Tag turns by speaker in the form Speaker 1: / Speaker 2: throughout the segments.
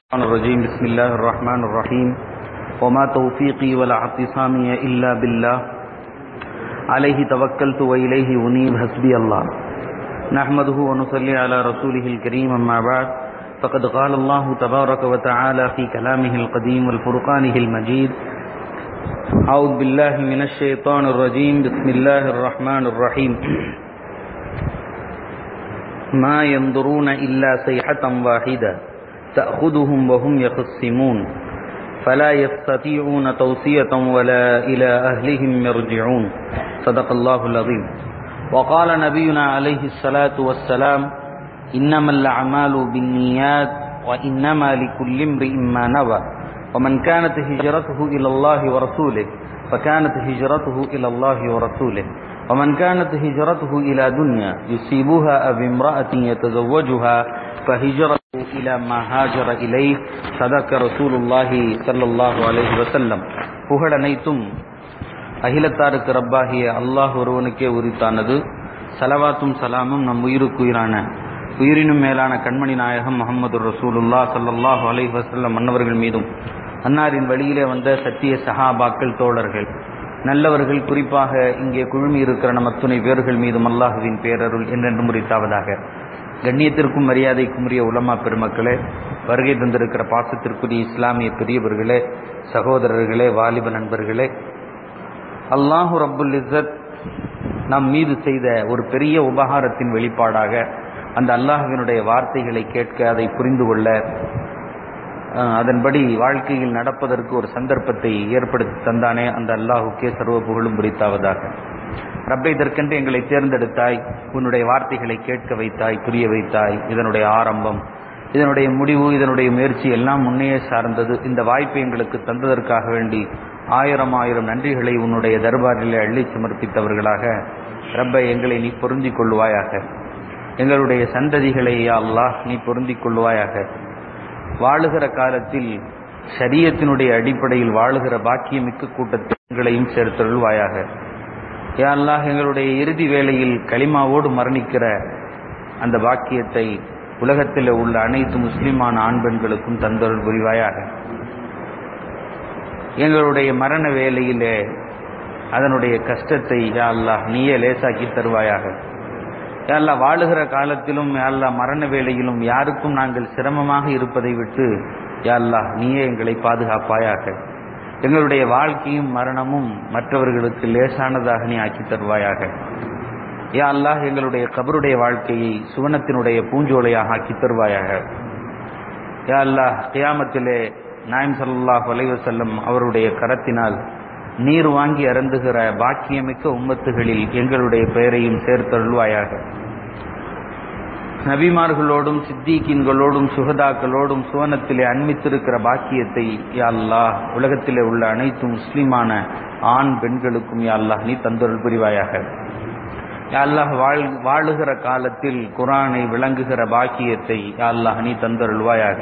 Speaker 1: الرحمن الرجيم بسم الله الرحمن الرحيم وما توفيقي ولا اعتصامي إلا بالله عليه توكلت وإليه أنيب حسبي الله نحمده ونصلي على رسوله الكريم أما بعد فقد قال الله تبارك وتعالى في كلامه القديم والفرقانه المجيد أعوذ بالله من الشيطان الرجيم بسم الله الرحمن الرحيم ما ينظرون إلا صيحة واحدة تأخذهم وهم يخصمون فلا يستطيعون توصية ولا إلى أهلهم يرجعون صدق الله العظيم وقال نبينا عليه الصلاة والسلام إنما الأعمال بالنيات وإنما لكل امرئ ما نوى ومن كانت هجرته إلى الله ورسوله فكانت هجرته إلى الله ورسوله ومن كانت هجرته إلى دنيا يصيبها أو امرأة يتزوجها فهجرته إلى ما هاجر إليه صدق رسول الله صلى الله عليه وسلم புகழ் அனைத்தும் அகிலத்தாருக்கு ரப்பாகிய அல்லாஹ் ஒருவனுக்கே உரித்தானது சலவாத்தும் சலாமும் நம் உயிருக்குயிரான உயிரினும் மேலான கண்மணி நாயகம் முகமது ரசூலுல்லா சல்லல்லாஹு அலைஹி வஸல்லம் மன்னவர்கள் மீதும் அன்னாரின் வழியிலே வந்த சத்திய சஹாபாக்கள் தோழர்கள் நல்லவர்கள் குறிப்பாக இங்கே குழுமி இருக்கிற நம் அத்துணை பேர்கள் மீதும் அல்லாஹுவின் பேரருள் என்றென்றும் உரித்தாவதாக கண்ணியத்திற்கும் மரியாதைக்கும் உரிய உலமா பெருமக்களே வருகை தந்திருக்கிற பாசத்திற்குரிய இஸ்லாமிய பெரியவர்களே சகோதரர்களே வாலிப நண்பர்களே அல்லாஹு ரப்புல் இஸ்ஸத் நம் மீது செய்த ஒரு பெரிய உபகாரத்தின் வெளிப்பாடாக அந்த அல்லாஹுவினுடைய வார்த்தைகளை கேட்க அதை புரிந்து கொள்ள அதன்படி வாழ்க்கையில் நடப்பதற்கு ஒரு சந்தர்ப்பத்தை ஏற்படுத்தி தந்தானே அந்த அல்லாஹுக்கே சர்வ புகழும் புரித்தாவதாக ரப்பை இதற்கென்று எங்களை தேர்ந்தெடுத்தாய் உன்னுடைய வார்த்தைகளை கேட்க வைத்தாய் புரிய வைத்தாய் இதனுடைய ஆரம்பம் இதனுடைய முடிவு இதனுடைய முயற்சி எல்லாம் முன்னையே சார்ந்தது இந்த வாய்ப்பை எங்களுக்கு தந்ததற்காக வேண்டி ஆயிரம் ஆயிரம் நன்றிகளை உன்னுடைய தர்பாரிலே அள்ளி சமர்ப்பித்தவர்களாக ரப்பை எங்களை நீ பொருந்திக் கொள்வாயாக எங்களுடைய சந்ததிகளை அல்லாஹ் நீ பொருந்திக் கொள்வாயாக வாழுகிற காலத்தில் சரியத்தினுடைய அடிப்படையில் வாழுகிற பாக்கியமிக்க கூட்டத்தில் எங்களையும் சேர்த்தருள்வாயாக யா அல்லாஹ் எங்களுடைய இறுதி வேளையில் களிமாவோடு மரணிக்கிற அந்த பாக்கியத்தை உலகத்தில் உள்ள அனைத்து முஸ்லிமான ஆண் பெண்களுக்கும் தந்தருள் புரிவாயாக எங்களுடைய மரண வேலையிலே அதனுடைய கஷ்டத்தை யா அல்லாஹ் நீயே லேசாக்கி தருவாயாக யாழ்லா வாழுகிற காலத்திலும் யாழ்லா மரண வேளையிலும் யாருக்கும் நாங்கள் சிரமமாக இருப்பதை விட்டு யாழ்லா நீயே எங்களை பாதுகாப்பாயாக எங்களுடைய வாழ்க்கையும் மரணமும் மற்றவர்களுக்கு லேசானதாக நீ ஆக்கி தருவாயாக யா அல்லாஹ் எங்களுடைய கபருடைய வாழ்க்கையை சுவனத்தினுடைய பூஞ்சோலையாக ஆக்கி தருவாயாக யா அல்லாஹ் கியாமத்திலே நாயம் சல்லாஹ் வலைவசல்லம் அவருடைய கரத்தினால் நீர் வாங்கி அருந்துகிற பாக்கியமிக்க உம்மத்துகளில் எங்களுடைய பெயரையும் சேர்த்தருள்வாயாக நபிமார்களோடும் சித்திகின்களோடும் சுகதாக்களோடும் சுவனத்திலே அண்மித்திருக்கிற பாக்கியத்தை யாழ்லா உலகத்திலே உள்ள அனைத்து முஸ்லிமான ஆண் பெண்களுக்கும் யாழ்லா நீ தந்தொருள் புரிவாயாக யாழ்லாஹ் வாழ் வாழுகிற காலத்தில் குரானை விளங்குகிற பாக்கியத்தை யாழ்லாஹ் நீ தந்தருள்வாயாக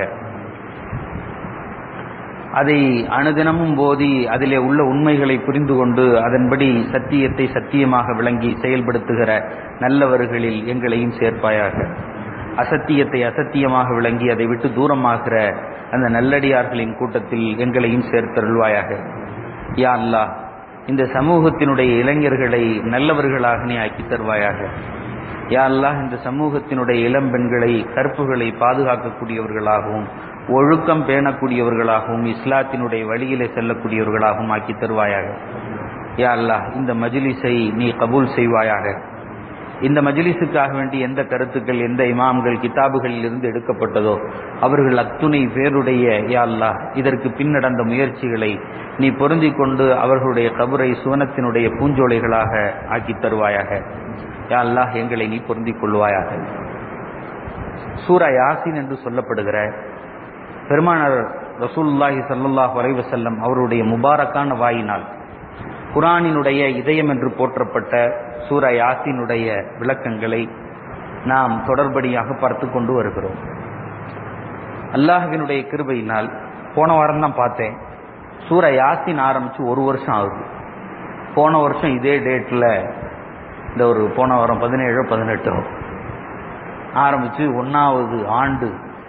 Speaker 1: அதை அனுதினமும் போதி அதிலே உள்ள உண்மைகளை புரிந்து கொண்டு அதன்படி சத்தியத்தை சத்தியமாக விளங்கி செயல்படுத்துகிற நல்லவர்களில் எங்களையும் சேர்ப்பாயாக அசத்தியத்தை அசத்தியமாக விளங்கி அதை விட்டு தூரமாகிற அந்த நல்லடியார்களின் கூட்டத்தில் எங்களையும் சேர்த்தருள்வாயாக யா அல்லா இந்த சமூகத்தினுடைய இளைஞர்களை நல்லவர்களாக நீ ஆக்கி தருவாயாக யா அல்லாஹ் இந்த சமூகத்தினுடைய இளம் பெண்களை கற்புகளை பாதுகாக்கக்கூடியவர்களாகவும் ஒழுக்கம் பேணக்கூடியவர்களாகவும் இஸ்லாத்தினுடைய வழியிலே செல்லக்கூடியவர்களாகவும் ஆக்கி தருவாயாக யா அல்லாஹ் இந்த மஜிலிஸை நீ கபூல் செய்வாயாக இந்த மஜிலிஸுக்காக வேண்டி எந்த கருத்துக்கள் எந்த இமாம்கள் கிதாபுகளில் இருந்து எடுக்கப்பட்டதோ அவர்கள் அத்துணை பேருடைய யா அல்லாஹ் இதற்கு பின் நடந்த முயற்சிகளை நீ பொருந்தி கொண்டு அவர்களுடைய கபுரை சுவனத்தினுடைய பூஞ்சோலைகளாக ஆக்கி தருவாயாக யா அல்லாஹ் எங்களை நீ பொருந்திக் கொள்வாயாக சூரா யாசின் என்று சொல்லப்படுகிற பெருமானார் ரசூல்லாஹி சல்லுல்லாஹ் வரைவசல்லம் அவருடைய முபாரக்கான வாயினால் குரானினுடைய இதயம் என்று போற்றப்பட்ட சூரா யாசினுடைய விளக்கங்களை நாம் தொடர்படியாக பார்த்து கொண்டு வருகிறோம் அல்லாஹுவினுடைய கிருபையினால் போன வாரம் தான் பார்த்தேன் சூரா யாசின் ஆரம்பிச்சு ஒரு வருஷம் ஆகுது போன வருஷம் இதே டேட்டில் இந்த ஒரு போன வாரம் பதினேழோ பதினெட்டோ ஆரம்பித்து ஒன்றாவது ஆண்டு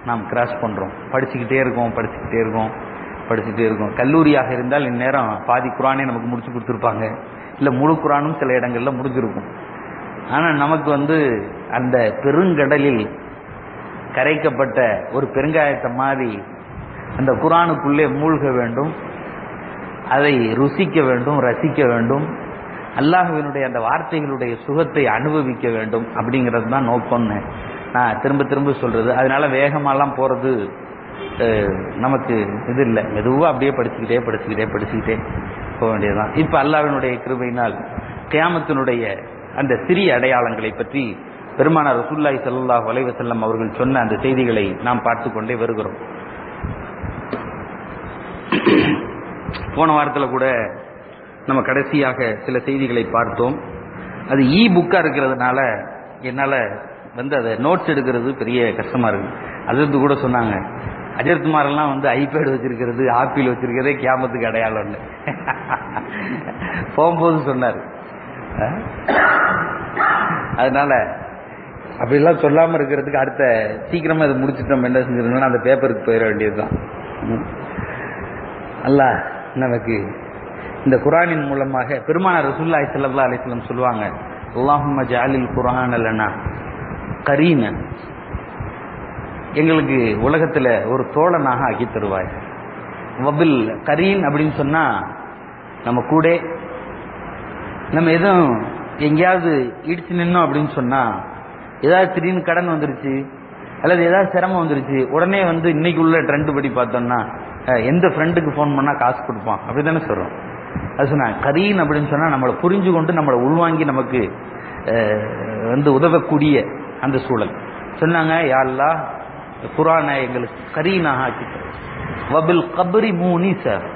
Speaker 1: நாம் கிராஸ் பண்றோம் படிச்சுக்கிட்டே இருக்கோம் படிச்சுக்கிட்டே இருக்கோம் படிச்சுக்கிட்டே இருக்கோம் கல்லூரியாக இருந்தால் இந்நேரம் பாதி குரானே நமக்கு முடிச்சு கொடுத்துருப்பாங்க இல்ல முழு குரானும் சில இடங்கள்ல முடிஞ்சிருக்கும் ஆனா நமக்கு வந்து அந்த பெருங்கடலில் கரைக்கப்பட்ட ஒரு பெருங்காயத்தை மாதிரி அந்த குரானுக்குள்ளே மூழ்க வேண்டும் அதை ருசிக்க வேண்டும் ரசிக்க வேண்டும் அல்லாஹுவினுடைய அந்த வார்த்தைகளுடைய சுகத்தை அனுபவிக்க வேண்டும் அப்படிங்கிறது தான் நோக்கம்னு நான் திரும்ப திரும்ப சொல்றது அதனால வேகமாலாம் போறது அஹ், நமக்கு இது இல்லை மெதுவாக அப்படியே படிச்சுக்கிட்டே படிச்சுக்கிட்டே படிச்சுக்கிட்டே போக வேண்டியதுதான் இப்ப அல்லாஹ்வினுடைய கிருபையினால் கியாமத்தினுடைய அந்த சிறிய அடையாளங்களை பற்றி பெருமானார் ரசூல்லாய் ஸல்லல்லாஹு அலைஹி வஸல்லம் அவர்கள் சொன்ன அந்த செய்திகளை நாம் பார்த்து கொண்டே வருகிறோம் போன வாரத்தில் கூட நம்ம கடைசியாக சில செய்திகளை பார்த்தோம் அது இ புக்கா இருக்கிறதுனால என்னால வந்து அதை நோட்ஸ் எடுக்கிறது பெரிய கஷ்டமா இருக்கு அஜர்த்து கூட சொன்னாங்க அஜர்த்துமாரெல்லாம் வந்து ஐபேட் வச்சிருக்கிறது ஆப்பிள் வச்சிருக்கிறதே கியாமத்துக்கு அடையாளம்னு போகும்போது சொன்னார் அஹ்? அதனால அப்படிலாம் சொல்லாம இருக்கிறதுக்கு அடுத்த சீக்கிரமா இதை முடிச்சிட்டோம் என்ன செஞ்சிருந்தோம்னா அந்த பேப்பருக்கு போயிட வேண்டியதுதான் ம். அல்லாஹ் நமக்கு இந்த குரானின் மூலமாக பெருமானார் ரசூலுல்லாஹி ஸல்லல்லாஹு அலைஹி வஸல்லம் சொல்லுவாங்க அல்லாஹும்ம ஜஅலில் குர்ஆன லனா கரீன எங்களுக்கு உலகத்துல ஒரு தோழனாக ஆக்கி தருவாய் வபில் கரீன் அப்படின்னு சொன்னா நம்ம கூட நம்ம எதுவும் எங்கேயாவது இடிச்சு நின்னோம் அப்படின்னு சொன்னா ஏதாவது திடீர்னு கடன் வந்துருச்சு அல்லது ஏதாவது சிரமம் வந்துருச்சு உடனே வந்து இன்னைக்கு உள்ள ட்ரெண்ட் படி பார்த்தோம்னா அஹ், எந்த ஃப்ரெண்டுக்கு ஃபோன் பண்ணா காசு கொடுப்பான் அப்படிதானே சொல்றோம் அது சொன்னா கரீன் அப்படின்னு சொன்னா நம்மளை புரிஞ்சு கொண்டு நம்மளை உள்வாங்கி நமக்கு அஹ், வந்து உதவக்கூடிய அந்த சூழல் சொன்னாங்க யாழ்லா குரானை எங்களுக்கு கரீனாக ஆக்கி தரு. வபில் கபரி மூனி சார்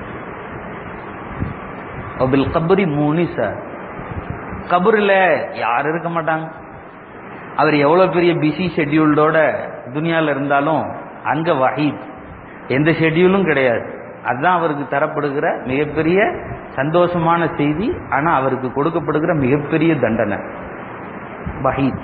Speaker 1: வபில் கபரி மூனி சார் கபரில் யாரும் இருக்க மாட்டாங்க அவர் எவ்வளவு பெரிய பிஸி ஷெட்யூல்டோட துனியால இருந்தாலும் அங்க வஹீத் எந்த ஷெட்யூலும் கிடையாது அதுதான் அவருக்கு தரப்படுகிற மிகப்பெரிய சந்தோஷமான செய்தி ஆனா அவருக்கு கொடுக்கப்படுகிற மிகப்பெரிய தண்டனை வஹீத்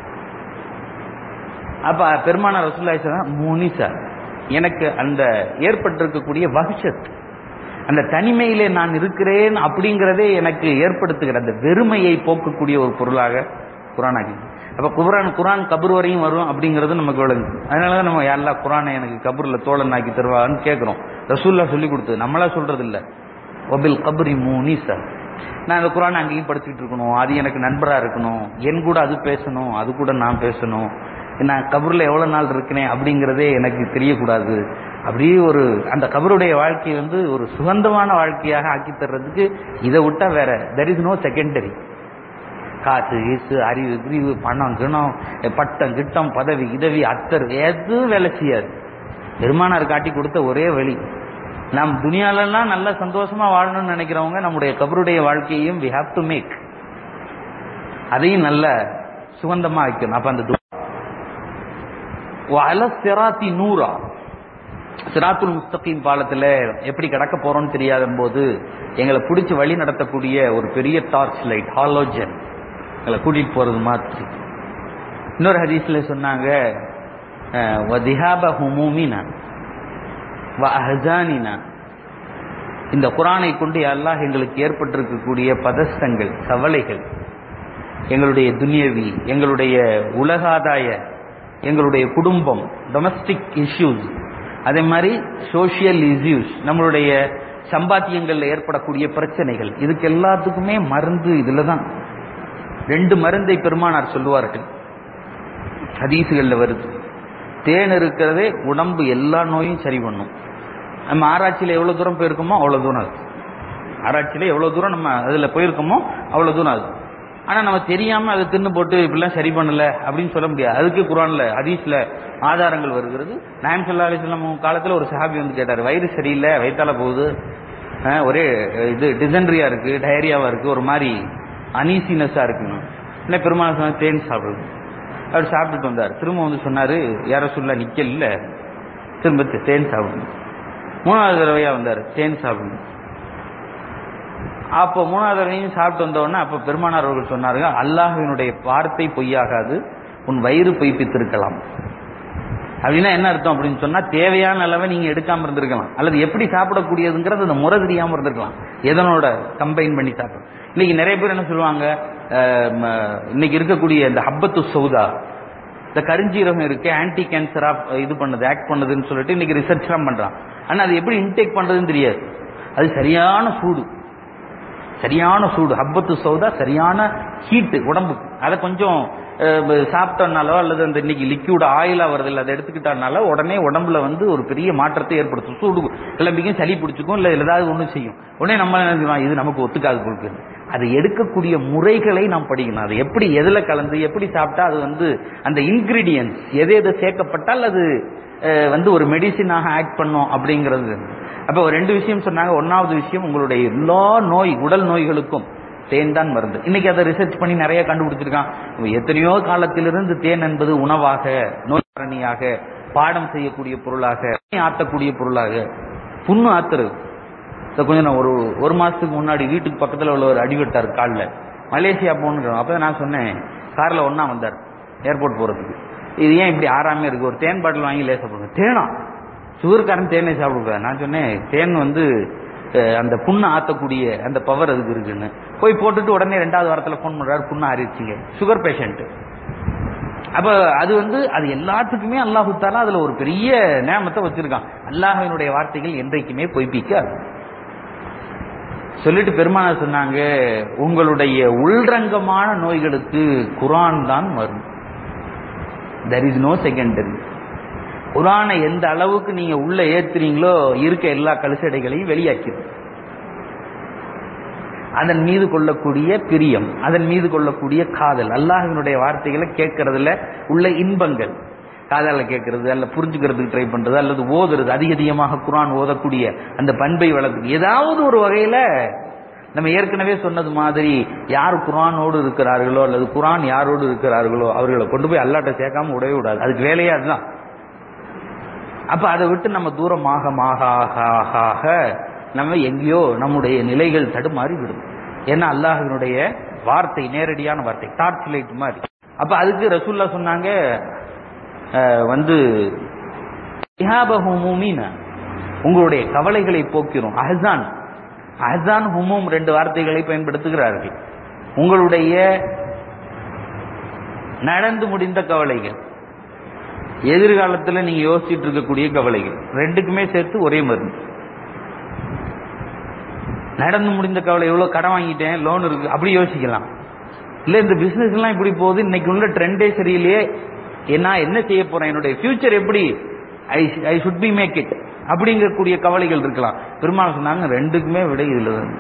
Speaker 1: அப்ப பெருமான ரசூல்லா முனிசா எனக்கு அந்த ஏற்பட்டிருக்கக்கூடிய வகுஷத் அந்த தனிமையிலே நான் இருக்கிறேன் அப்படிங்கிறதே எனக்கு ஏற்படுத்துகிற அந்த வெறுமையை போக்கக்கூடிய ஒரு பொருளாக குரான் ஆகி அப்ப குரான் குரான் கபர் வரையும் வரும் அப்படிங்கிறது நமக்கு விளங்குது அதனாலதான் நம்ம யாரெல்லாம் குரானை எனக்கு கபூர்ல தோழன் ஆக்கி தருவான்னு கேட்கிறோம் ரசூல்லா சொல்லி கொடுத்தது நம்மளா சொல்றது இல்ல ஒபில் கபரி மூனிசா நான் அந்த குரான் அங்கேயும் படிச்சுட்டு இருக்கணும் அது எனக்கு நண்பரா இருக்கணும் என் கூட அது பேசணும் அது கூட நான் பேசணும் நான் கபூர்ல எவ்வளவு நாள் இருக்கிறேன் அப்படிங்கிறதே எனக்கு தெரியக்கூடாது அப்படியே ஒரு அந்த கபருடைய வாழ்க்கையை வந்து ஒரு சுகந்தமான வாழ்க்கையாக ஆக்கி தர்றதுக்கு இதை விட்டா வேற தெர் இஸ் நோ செகண்டரி காசு ஈசு அறிவு பிரிவு பணம் கிணம் பட்டம் கிட்டம் பதவி இதவி அத்தர் எதுவும் வேலை செய்யாது பெருமானார் காட்டி கொடுத்த ஒரே வழி நாம் துனியாலெல்லாம் நல்ல சந்தோஷமா வாழணும்னு நினைக்கிறவங்க நம்முடைய கபருடைய வாழ்க்கையையும் வி ஹாவ் டு மேக் அதையும் நல்ல சுகந்தமா வைக்கணும் அப்ப அந்த அல சிராத்தி நூறா சிராத்துல் முஸ்தகீம் பாலத்துல எப்படி கடக்க போறோம்னு தெரியாத போது எங்களை பிடிச்சி வழி நடத்தக்கூடிய ஒரு பெரிய டார்ச் லைட் ஹாலோஜன் எங்களை கூட்டிட்டு போறது மாதிரி இன்னொரு ஹதீஸ்ல சொன்னாங்க அஹ், வதிஹாப ஹுமூமினா வ அஹ்சானினா இந்த குரானை கொண்டு அல்லாஹ் எங்களுக்கு ஏற்பட்டிருக்கக்கூடிய பதஸ்தங்கள் கவலைகள் எங்களுடைய துனியவி எங்களுடைய உலகாதாய எங்களுடைய குடும்பம் டொமஸ்டிக் இஷ்யூஸ் அதே மாதிரி சோஷியல் இஷ்யூஸ் நம்மளுடைய சம்பாத்தியங்கள்ல ஏற்படக்கூடிய பிரச்சனைகள் இதுக்கு எல்லாத்துக்குமே மருந்து இதுல தான் ரெண்டு மருந்தை பெருமானார் சொல்லுவார்கள் ஹதீசுகள்ல வருது தேன் இருக்கிறதே உடம்பு எல்லா நோயும் சரி பண்ணும் நம்ம ஆராய்ச்சியில எவ்வளவு தூரம் போயிருக்கோமோ அவ்வளவு தூரம் அது ஆராய்ச்சியில எவ்வளவு தூரம் நம்ம அதுல போயிருக்கோமோ அவ்வளவு தூரம் அது ஆனா நம்ம தெரியாம அதை தின்னு போட்டு இப்படிலாம் சரி பண்ணல அப்படின்னு சொல்ல முடியாது அதுக்கு குரான்ல ஹதீஸ்ல ஆதாரங்கள் வருகிறது நாயம் சொல்லா அலிஸ்லாம் காலத்துல ஒரு சஹாபி வந்து கேட்டார் வயிறு சரியில்லை வயித்தால போகுது அஹ், ஒரே இது டிசென்ட்ரியா இருக்கு டயரியாவா இருக்கு ஒரு மாதிரி அனீசினஸா இருக்குங்க இல்லை பெருமாள் சொன்ன தேன் சாப்பிடுது அவர் சாப்பிட்டுட்டு வந்தார் திரும்ப வந்து சொன்னாரு யார சொல்ல நிக்கல திரும்ப தே- தேன் சாப்பிடுங்க மூணாவது தடவையா வந்தார் தேன் சாப்பிடுங்க அப்போ மூணாவது தடவையும் சாப்பிட்டு வந்த உடனே அப்ப பெருமானார் அவர்கள் சொன்னாருங்க அல்லாஹ்வினுடைய வார்த்தை பொய்யாகாது உன் வயிறு பொய்ப்பித்திருக்கலாம் அப்படின்னா என்ன அர்த்தம் அப்படின்னு சொன்னா தேவையான அளவை நீங்க எடுக்காம இருந்திருக்கலாம் அல்லது எப்படி சாப்பிடக்கூடியதுங்கிறது அந்த முறை தெரியாம இருந்திருக்கலாம் எதனோட கம்பைன் பண்ணி சாப்பிடும் இன்னைக்கு நிறைய பேர் என்ன சொல்லுவாங்க அஹ், ம, இன்னைக்கு இருக்கக்கூடிய இந்த ஹப்பத்து சௌதா இந்த கருஞ்சீரகம் இருக்கு ஆன்டி கேன்சரா இது பண்ணுது ஆக்ட் பண்ணுதுன்னு சொல்லிட்டு இன்னைக்கு ரிசர்ச் எல்லாம் பண்றான் ஆனா அது எப்படி இன்டேக் பண்றதுன்னு தெரியாது அது சரியான சூடு சரியான சூடு ஹப்பத்து சௌதா சரியான ஹீட்டு உடம்புக்கு அதை கொஞ்சம் அஹ், சாப்பிட்டோம்னாலோ அல்லது அந்த இன்னைக்கு லிக்யூட் ஆயிலா வருது இல்லை அதை எடுத்துக்கிட்டனால உடனே உடம்புல வந்து ஒரு பெரிய மாற்றத்தை ஏற்படுத்தும் சூடு கிளம்பிக்கும் சளி பிடிச்சிக்கும் இல்லை ஏதாவது ஒன்றும் செய்யும் உடனே நம்ம என்ன செய்வோம், இது நமக்கு ஒத்துக்காது போக்கு அதை எடுக்கக்கூடிய முறைகளை நாம் படிக்கணும் அது எப்படி எதுல கலந்து எப்படி சாப்பிட்டா அது வந்து அந்த இன்கிரீடியன்ஸ் எது எது சேர்க்கப்பட்டால் அது அஹ், வந்து ஒரு மெடிசினாக ஆக்ட் பண்ணும் அப்படிங்கிறது அப்ப ஒரு ரெண்டு விஷயம் சொன்னாங்க ஒன்னாவது விஷயம் உங்களுடைய எல்லா நோய் உடல் நோய்களுக்கும் தேன் தான் மருந்து இன்னைக்கு அதை ரிசர்ச் பண்ணி நிறைய கண்டுபிடிச்சிருக்கான் எத்தனையோ காலத்திலிருந்து தேன் என்பது உணவாக நோய்காரணியாக பாடம் செய்யக்கூடிய பொருளாக ஆத்தக்கூடிய பொருளாக புண்ணு ஆத்துறது இதை கொஞ்சம் நான் ஒரு ஒரு மாசத்துக்கு முன்னாடி வீட்டுக்கு பக்கத்துல உள்ள ஒரு அடிவட்டார் காலில் மலேசியா போகணும் அப்போ நான் சொன்னேன் கார்ல ஒண்ணா வந்தார் ஏர்போர்ட் போறதுக்கு இது ஏன் இப்படி ஆறாமே இருக்கு ஒரு தேன் பாட்டில் வாங்கி லேசா போடுங்க தேனா சுகர்காரன் தேனை சாப்பிடுவார் நான் சொன்னேன் தேன் வந்து அஹ், அந்த புண்ணை ஆத்தக்கூடிய அந்த பவர் அதுக்கு இருக்குன்னு போய் போட்டுட்டு உடனே ரெண்டாவது வாரத்துல ஃபோன் பண்றாரு புண்ணு ஆறிடுச்சிங்க சுகர் பேஷண்ட் அப்ப அது வந்து அது எல்லாத்துக்குமே அல்லாஹு தாலா அதுல ஒரு பெரிய நேமத்தை வச்சிருக்கான் அல்லாஹினுடைய வார்த்தைகள் என்றைக்குமே பொய்ப்பிக்காது சொல்லிட்டு பெருமானார் சொன்னாங்க உங்களுடைய உள்ரங்கமான நோய்களுக்கு குரான் தான் வரும் தெர் இஸ் நோ செகண்டரி குரானை எந்த அளவுக்கு நீங்க உள்ள ஏத்துறீங்களோ இருக்க எல்லா கலுசடைகளையும் வெளியாக்கிடும் அதன் மீது கொள்ளக்கூடிய பிரியம் அதன் மீது கொள்ளக்கூடிய காதல் அல்லாஹினுடைய வார்த்தைகளை கேட்கறதுல உள்ள இன்பங்கள் காதால கேட்கறது அல்ல புரிஞ்சுக்கிறதுக்கு ட்ரை பண்றது அல்லது ஓதுறது அதிக அதிகமாக குரான் ஓதக்கூடிய அந்த பண்பை வளர்க்கு ஏதாவது ஒரு வகையில நம்ம ஏற்கனவே சொன்னது மாதிரி யார் குரானோடு இருக்கிறார்களோ அல்லது குரான் யாரோடு இருக்கிறார்களோ அவர்களை கொண்டு போய் அல்லாட்ட சேர்க்காம விடவே விடாது அதுக்கு வேலையே அதுதான் அப்ப அதை விட்டு நம்ம தூரமாக மாக ஆக ஆக ஆக நம்ம எங்கேயோ நம்முடைய நிலைகள் தடுமாறி விடும் ஏன்னா அல்லாஹினுடைய வார்த்தை நேரடியான வார்த்தை டார்ச் லைட் மாதிரி அப்ப அதுக்கு ரசூல்லா சொன்னாங்க அஹ், வந்து இஹாப ஹுமூமின, உங்களுடைய கவலைகளை போக்கிறோம் அஹ்சான் அஹ்சான் ஹுமூம் ரெண்டு வார்த்தைகளை பயன்படுத்துகிறார்கள் உங்களுடைய நடந்து முடிந்த கவலைகள் எதிர்காலத்துல நீங்க யோசிச்சுட்டு இருக்கக்கூடிய கவலைகள் ரெண்டுக்குமே சேர்த்து ஒரே மருந்து நடந்து முடிந்த கவலை எவ்வளவு கடன் வாங்கிட்டேன் லோன் இருக்கு அப்படி யோசிக்கலாம் இல்ல இந்த பிசினஸ் எல்லாம் இப்படி போகுது இன்னைக்கு உள்ள ட்ரெண்டே சரியில்லையே நான் என்ன செய்ய போறேன் என்னுடைய ஃபியூச்சர் எப்படி I I should be make it அப்படிங்கக்கூடிய கவலைகள் இருக்கலாம் பெருமாள் சொன்னாங்க ரெண்டுக்குமே விட இதுல தான்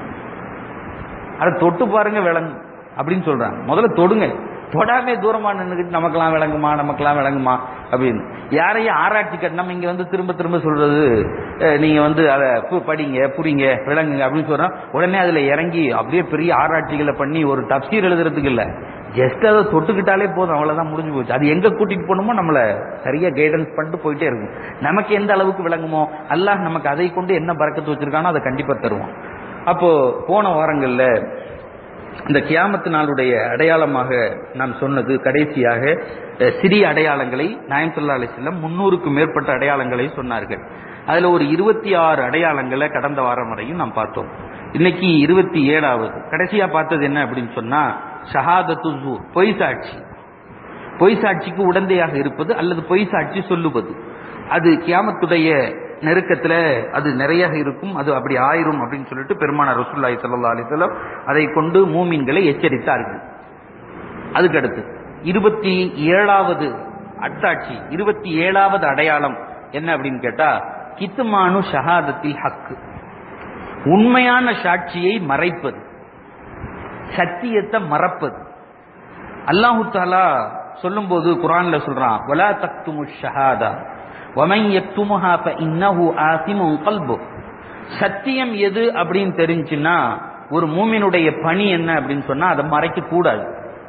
Speaker 1: அதை தொட்டு பாருங்க விளங்கும் அப்படின்னு சொல்றாங்க முதல்ல தொடுங்க தொடாமே தூரமா நின்றுக்கிட்டு நமக்கெல்லாம் விளங்குமா நமக்கெல்லாம் விளங்குமா அப்படின்னு யாரையும் ஆராய்ச்சி கட்டு நம்ம இங்க வந்து திரும்ப திரும்ப சொல்றது அஹ், நீங்க வந்து அதை பு- படிங்க புரிங்க விளங்குங்க அப்படின்னு சொல்றோம் உடனே அதுல இறங்கி அப்படியே பெரிய ஆராய்ச்சிகளை பண்ணி ஒரு தப்சீர் எழுதுறதுக்கு இல்ல ஜஸ்ட் அதை தொட்டுக்கிட்டாலே போதும் அவ்வளவுதான் முடிஞ்சு போச்சு அது எங்க கூட்டிட்டு போகணுமோ நம்மள சரியா கைடன்ஸ் பண்ணிட்டு போயிட்டே இருக்கும் நமக்கு எந்த அளவுக்கு விளங்குமோ அல்லாஹ் நமக்கு அதை கொண்டு என்ன பறக்கத்து வச்சிருக்கானோ அதை கண்டிப்பா தருவான் அப்போ போன வாரங்கள்ல இந்த கியாமத்து நாளுடைய அடையாளமாக நாம் சொன்னது கடைசியாக அஹ், சிறிய அடையாளங்களை நாயம் சொல்லா அலிஸ்லம் முன்னூறுக்கும் மேற்பட்ட அடையாளங்களை சொன்னார்கள் அதுல ஒரு இருபத்தி ஆறு அடையாளங்களை கடந்த வாரம் வரையும் நாம் பார்த்தோம் இன்னைக்கு இருபத்தி ஏழாவது கடைசியா பார்த்தது என்ன அப்படின்னு சொன்னா ஷஹாதத்து ஜூர் பொய் சாட்சி பொய் சாட்சிக்கு உடந்தையாக இருப்பது அல்லது பொய் சாட்சி சொல்லுவது அது கியாமத்துடைய நெருக்கத்துல அது நிறைய இருக்கும் அது அப்படி ஆயிரும் அப்படின்னு சொல்லிட்டு பெருமானார் ரசூலுல்லாஹி ஸல்லல்லாஹு அலைஹி வஸல்லம் அதை கொண்டு மூமின்களை எச்சரித்தார்கள் அதுக்கடுத்து இருபத்தி ஏழாவது அத்தாட்சி இருபத்தி ஏழாவது அடையாளம் என்ன அப்படின்னு கேட்டா கித்துமானு ஷஹாதத்தில் ஹக்கு உண்மையான சாட்சியை மறைப்பது சத்தியத்தை மறப்பது அல்லாஹு தாலா சொல்லும்போது குரான்ல சொல்றான் வலா தக்துமு ஷஹாதா வமன் யக்துமுஹா ஃபஇன்னஹு ஆசிமுன் கல்பு சத்தியம் எது அப்படின்னு தெரிஞ்சுன்னா ஒரு மூமினுடைய பணி என்ன அப்படின்னு சொன்னா அதை மறைக்க கூடாது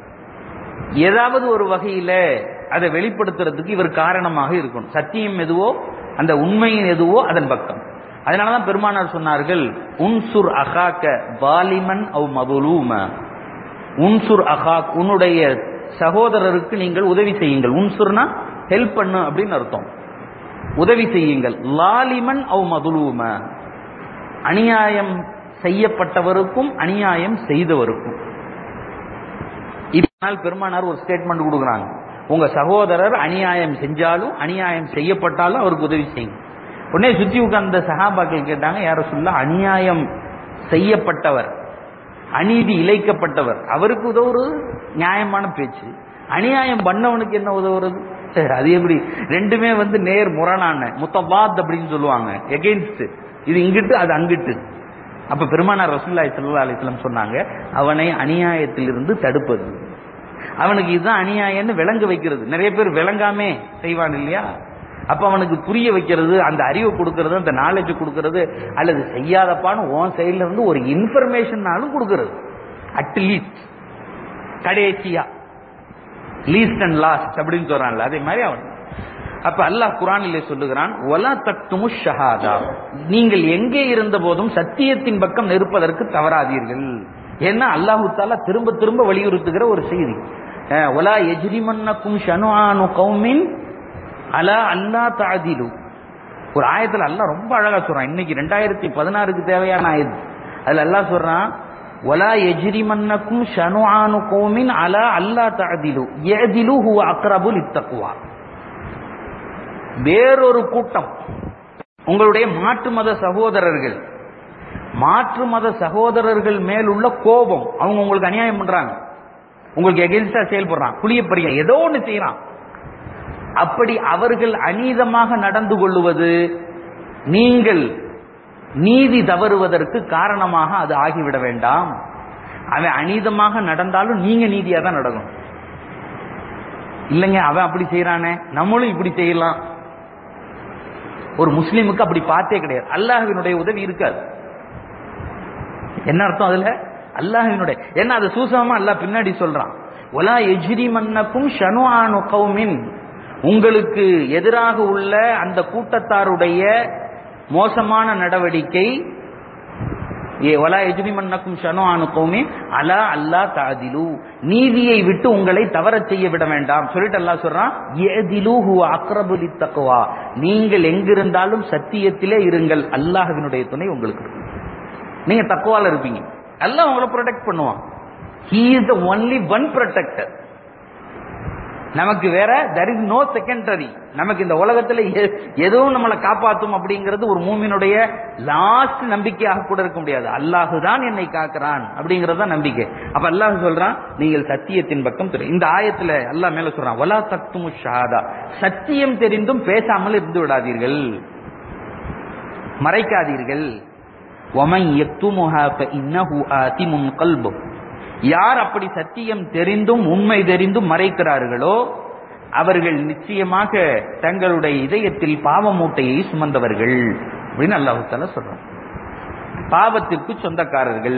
Speaker 1: ஏதாவது ஒரு வகையில அதை வெளிப்படுத்துறதுக்கு இவர் காரணமாக இருக்கணும் சத்தியம் எதுவோ அந்த உண்மையின் எதுவோ அதன் பக்கம் அதனாலதான் பெருமானார் சொன்னார்கள் உன்சுர் அகாக்க பாலிமன் அவ் மதுலூம உன்சுர் அகாக் உன்னுடைய சகோதரருக்கு நீங்கள் உதவி செய்யுங்கள் உன்சுர்னா ஹெல்ப் பண்ணு அப்படின்னு அர்த்தம் உதவி செய்யுங்கள் லாலிமன் அவ் மதுலூம அநியாயம் செய்யப்பட்டவருக்கும் அநியாயம் செய்தவருக்கும் இப்ப பெருமானார் ஒரு ஸ்டேட்மெண்ட் கொடுக்குறாங்க உங்க சகோதரர் அநியாயம் செஞ்சாலும் அநியாயம் செய்யப்பட்டாலும் அவருக்கு உதவி செய்யுங்க உடனே சுத்தி உட்கார்ந்த சகாபாக்கள் கேட்டாங்க யார சொல்ல அநியாயம் செய்யப்பட்டவர் அநீதி இழைக்கப்பட்டவர் அவருக்கு உதவுறது நியாயமான பேச்சு அநியாயம் பண்ணவனுக்கு என்ன உதவுறது அது எப்படி ரெண்டுமே வந்து நேர் முரணான முத்தவாத் அப்படின்னு சொல்லுவாங்க எகெயின்ஸ்ட் இது இங்கிட்டு அது அங்கிட்டு அப்ப பெருமானார் ரசூல்லாய் சல்லா அலிஸ்லாம் சொன்னாங்க அவனை அநியாயத்திலிருந்து தடுப்பது அவனுக்கு இதுதான் அநியாயம்னு விளங்க வைக்கிறது நிறைய பேர் விளங்காமே செய்வான் இல்லையா அப்ப அவனுக்கு புரிய வைக்கிறது அந்த அறிவை கொடுக்கறது அந்த நாலேஜ் கொடுக்கறது அல்லது செய்யாதப்பான்னு உன் சைட்ல இருந்து ஒரு இன்ஃபர்மேஷன்னாலும் கொடுக்கறது அட்லீஸ்ட் கடைசியா லீஸ்ட் அண்ட் லாஸ்ட் அப்படின்னு சொல்றான்ல அதே மாதிரி அவன் அப்ப அல்லாஹ் குரானிலே சொல்லுகிறான் ஒலா தக்துமு ஷஹாதா நீங்கள் எங்கே இருந்த போதும் சத்தியத்தின் பக்கம் நிற்பதற்கு தவறாதீர்கள் ஏன்னா அல்லாஹு தாலா திரும்ப திரும்ப வலியுறுத்துகிற ஒரு செய்தி அஹ், ஒலா எஜ்ரிமன்னக்கும் ஷனுஆனு கௌமின் அலா அல்லா தாதிலு ஒரு ஆயத்துல அல்லாஹ் ரொம்ப அழகா சொல்றான் இன்னைக்கு ரெண்டாயிரத்தி பதினாறுக்கு தேவையான ஆயுது அதுல அல்லாஹ் சொல்றான் ஒலா எஜ்ரிமன்னக்கும் ஷனுஆனு கௌமின் அலா அல்லா தாதிலு யதிலு ஹுவ அக்ரபுல் இத்தக்குவா வேறொரு கூட்டம் உங்களுடைய மாற்று மத சகோதரர்கள் மாற்று மத சகோதரர்கள் மேல் உள்ள கோபம் அவங்க உங்களுக்கு அநியாயம் பண்றாங்க உங்களுக்கு எகென்ஸ்டா செயல்படுறான் புளிய பறிய ஏதோ ஒண்ணு செய்யறான் அப்படி அவர்கள் அநீதமாக நடந்து கொள்ளுவது நீங்கள் நீதி தவறுவதற்கு காரணமாக அது ஆகிவிட வேண்டாம் அவன் அநீதமாக நடந்தாலும் நீங்க நீதியா தான் நடக்கணும் இல்லைங்க அவன் அப்படி செய்யறானே நம்மளும் இப்படி செய்யலாம் ஒரு முஸ்லீமுக்கு அப்படி பார்த்தே கிடையாது அல்லாஹ்வினுடைய உதவி இருக்காது என்ன அர்த்தம் அதுல அல்லாஹ்வினுடைய என்ன அது சூசகமா அல்லாஹ் பின்னாடி சொல்றான் ஒலா எஜ்ரி மன்னக்கும் ஷனுஆனு கௌமின் உங்களுக்கு எதிராக உள்ள அந்த கூட்டத்தாருடைய மோசமான நடவடிக்கை ஏ ஒலா எஜ்ரி மன்னக்கும் ஷனுஆனு கௌமின் அலா அல்லா தாதிலு நீதியை விட்டு உங்களை தவறச் செய்ய விட வேண்டாம் சொல்லிட்டு அல்லாஹ் சொல்றான் ஏதிலு ஹுவ அக்ரபு லித்தக்வா நீங்கள் எங்கிருந்தாலும் சத்தியத்திலே இருங்கள் அல்லாஹ்வினுடைய துணை உங்களுக்கு இருக்கும் நீங்க தக்குவால இருப்பீங்க அல்லாஹ் உங்களை ப்ரொடெக்ட் பண்ணுவான் he is the only one protector நமக்கு வேற தர் இஸ் நோ செகண்டரி நமக்கு இந்த உலகத்துல எ- எதுவும் நம்மளை காப்பாத்தும் அப்படிங்கிறது ஒரு மூமினுடைய லாஸ்ட் நம்பிக்கையாக கூட இருக்க முடியாது அல்லாஹு தான் என்னை காக்கிறான் அப்படிங்கிறது தான் நம்பிக்கை அப்ப அல்லாஹ் சொல்றான் நீங்கள் சத்தியத்தின் பக்கம் திரு இந்த ஆயத்துல அல்லாஹ் மேல சொல்றான் வலா தக்துமு ஷஹாதா சத்தியம் தெரிந்தும் பேசாமல் இருந்து விடாதீர்கள் மறைக்காதீர்கள் ஒமன் எத்துமுஹா இன்னஹு ஆதிமுன் கல்பு யார் அப்படி சத்தியம் தெரிந்தும் உண்மை தெரிந்தும் மறைக்கிறார்களோ அவர்கள் நிச்சயமாக தங்களுடைய இதயத்தில் பாவ மூட்டையை சுமந்தவர்கள் அப்படின்னு அல்லாஹு தாலா சொல்றான் பாவத்திற்கு சொந்தக்காரர்கள்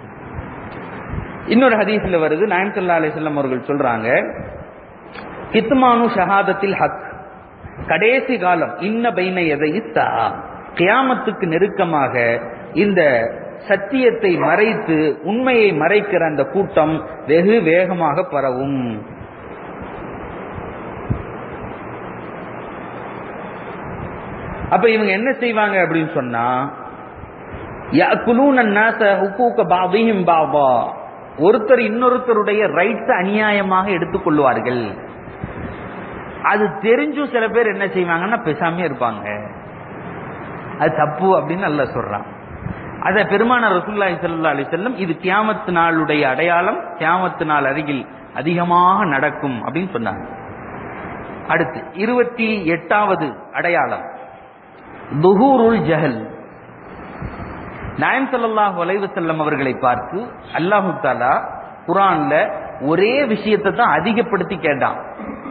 Speaker 1: இன்னொரு ஹதீஸ்ல வருது நாயம் சல்லா அலிசல்லம் அவர்கள் சொல்றாங்க கித்மானு ஷஹாதத்தில் ஹக் கடைசி காலம் இன்ன பைன எதை கியாமத்துக்கு நெருக்கமாக இந்த சத்தியத்தை மறைத்து உண்மையை மறைக்கிற அந்த கூட்டம் வெகு வேகமாக பரவும் அப்ப இவங்க என்ன செய்வாங்க அப்படின்னு சொன்னா يأكلون الناس حقوق بعضهم بعضا ஒருத்தர் இன்னொருத்தருடைய ரைட்ஸ் அநியாயமாக எடுத்துக்கொள்வார்கள் அது தெரிஞ்சும் சில பேர் என்ன செய்வாங்கன்னா பேசாமே இருப்பாங்க அது தப்பு அப்படின்னு நல்லா சொல்றான் அத பெருமான ரசூல்லாய் ஸல்லல்லாஹு அலைஹி வஸல்லம் இது கியாமத்து நாளுடைய அடையாளம் கியாமத்து நாள் அருகில் அதிகமாக நடக்கும் அப்படின்னு சொன்னாங்க அடுத்து இருபத்தி எட்டாவது அடையாளம் துஹூருல் ஜஹல் நாயம் ஸல்லல்லாஹு அலைஹி வஸல்லம் அவர்களை பார்த்து அல்லாஹு தாலா குர்ஆன்ல ஒரே விஷயத்தை தான் அதிகப்படுத்தி கேட்டான்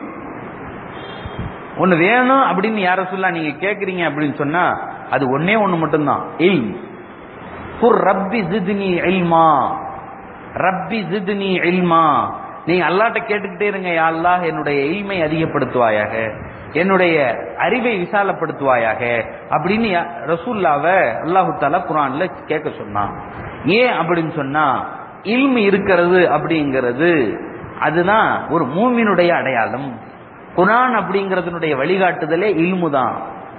Speaker 1: ஒன்னு வேணும் அப்படின்னு யார சொல்ல நீங்க கேக்குறீங்க அப்படின்னு சொன்னா அது ஒன்னே ஒண்ணு மட்டும்தான் இல் குர் ரப்பி ஜித்னி இல்மா ரப்பி ஜித்னி இல்மா நீங்க அல்லாட்ட கேட்டுக்கிட்டே இருங்க யா அல்லாஹ் என்னுடைய இல்மை அதிகப்படுத்துவாயாக என்னுடைய அறிவை விசாலப்படுத்துவாயாக அப்படின்னு யா- ரசூல்லாவ அல்லாஹு தாலா குரான்ல கேட்க சொன்னான் ஏன் அப்படின்னு சொன்னா இல்மு இருக்கிறது அப்படிங்கிறது அதுதான் ஒரு மூமினுடைய அடையாளம் குரான் அப்படிங்கறதுனுடைய வழிகாட்டுதலே இல்மு தான்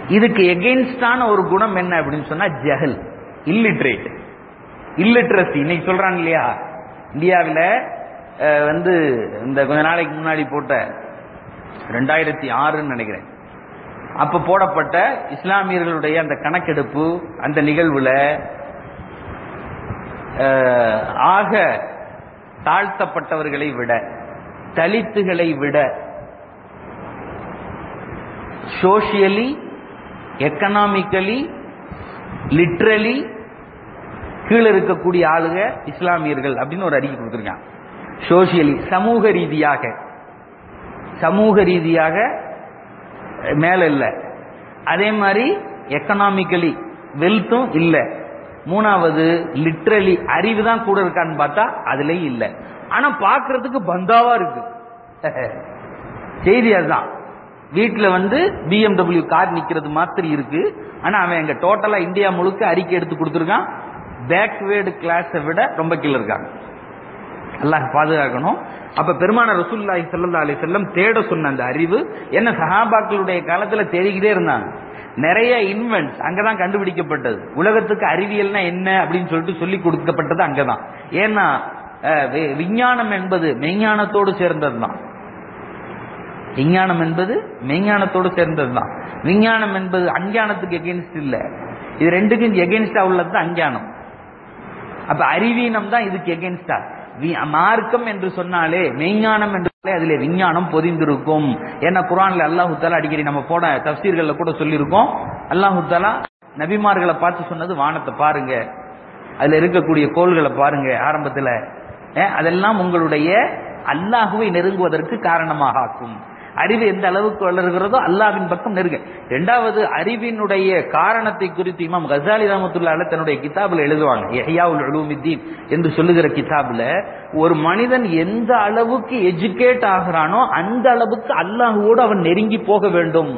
Speaker 1: இதுக்கு எகெயின்ஸ்டான ஒரு குணம் என்ன அப்படின்னு சொன்னா ஜஹல் இல்லிட்ரேட் இல்லிட்ரசி இன்னைக்கு சொல்றாங்க இல்லையா இந்தியாவில் வந்து இந்த கொஞ்ச நாளைக்கு முன்னாடி போட்ட ரெண்டாயிரத்தி ஆறுன்னு நினைக்கிறேன் அப்ப போடப்பட்ட இஸ்லாமியர்களுடைய அந்த கணக்கெடுப்பு அந்த நிகழ்வுல அஹ், ஆக தாழ்த்தப்பட்டவர்களை விட தலித்துகளை விட சோசியலி எக்கனாமிக்கலி லிட்ரலி கீழே இருக்கக்கூடிய ஆளுக இஸ்லாமியர்கள் அப்படின்னு ஒரு அறிக்கை கொடுத்துருக்காங்க சோசியலி சமூக ரீதியாக சமூக ரீதியாக மேல இல்ல அதே மாதிரி எக்கனாமிக்கலி வெல்த்தும் இல்ல மூணாவது லிட்ரலி அறிவு தான் கூட இருக்கான்னு பார்த்தா அதுலயும் இல்ல ஆனா பாக்குறதுக்கு பந்தாவா இருக்கு செய்தி அதுதான் வீட்டுல வந்து பிஎம்டபிள்யூ கார் நிக்கிறது மாதிரி இருக்கு ஆனா அவன் எங்க டோட்டலா இந்தியா முழுக்க அறிக்கை எடுத்து கொடுத்துருக்கான் பேக்வேர்டு கிளாஸை விட ரொம்ப கீழே இருக்காங்க அல்லாஹ் பாதுகாக்கணும் அப்ப பெருமான ரசூலுல்லாஹி ஸல்லல்லாஹு அலைஹி வஸல்லம் தேட சொன்ன அந்த அறிவு என்ன சஹாபாக்களுடைய காலத்துல தேடிக்கிட்டே இருந்தாங்க நிறைய இன்வென்ட்ஸ் அங்கதான் கண்டுபிடிக்கப்பட்டது உலகத்துக்கு அறிவியல்னா என்ன அப்படின்னு சொல்லிட்டு சொல்லி கொடுக்கப்பட்டது அங்கதான் ஏன்னா அஹ், வி- விஞ்ஞானம் என்பது மெய்ஞானத்தோடு சேர்ந்ததுதான் விஞ்ஞானம் என்பது மெய்ஞானத்தோடு சேர்ந்ததுதான் விஞ்ஞானம் என்பது அஞ்ஞானத்துக்கு எகென்ஸ்ட் இல்ல இது ரெண்டுக்கும் எகென்ஸ்டா உள்ளது தான் அஞ்ஞானம் அப்ப அறிவீனம் தான் இதுக்கு எகென்ஸ்டா மார்க்கம் என்று சொன்னாலே மெய்ஞானம் என்றாலே அதிலே விஞ்ஞானம் பொதிந்திருக்கும் ஏன்னா குரான்ல அல்லாஹு தாலா அடிக்கடி நம்ம போட தப்சீர்கள்ல கூட சொல்லியிருக்கோம் அல்லாஹு தாலா நபிமார்களை பார்த்து சொன்னது வானத்தை பாருங்க அதுல இருக்கக்கூடிய கோள்களை பாருங்க ஆரம்பத்துல அஹ், அதெல்லாம் உங்களுடைய அல்லாஹுவை நெருங்குவதற்கு காரணமாக ஆக்கும் அறிவு எந்த அளவுக்கு வளர்கிறதோ அல்லாஹ்வின் பக்கம் நெருங்க இரண்டாவது அறிவினுடைய காரணத்தை குறித்து இமாம் கசாலி ரஹமத்துல்லா அலைஹி தன்னுடைய கிதாபுல எழுதுவாங்க எஹ்யாவுல் உலூமித்தீன் என்று சொல்லுகிற கிதாபுல ஒரு மனிதன் எந்த அளவுக்கு எஜுகேட் ஆகிறானோ அந்த அளவுக்கு அல்லாஹுவோடு அவன் நெருங்கி போக வேண்டும்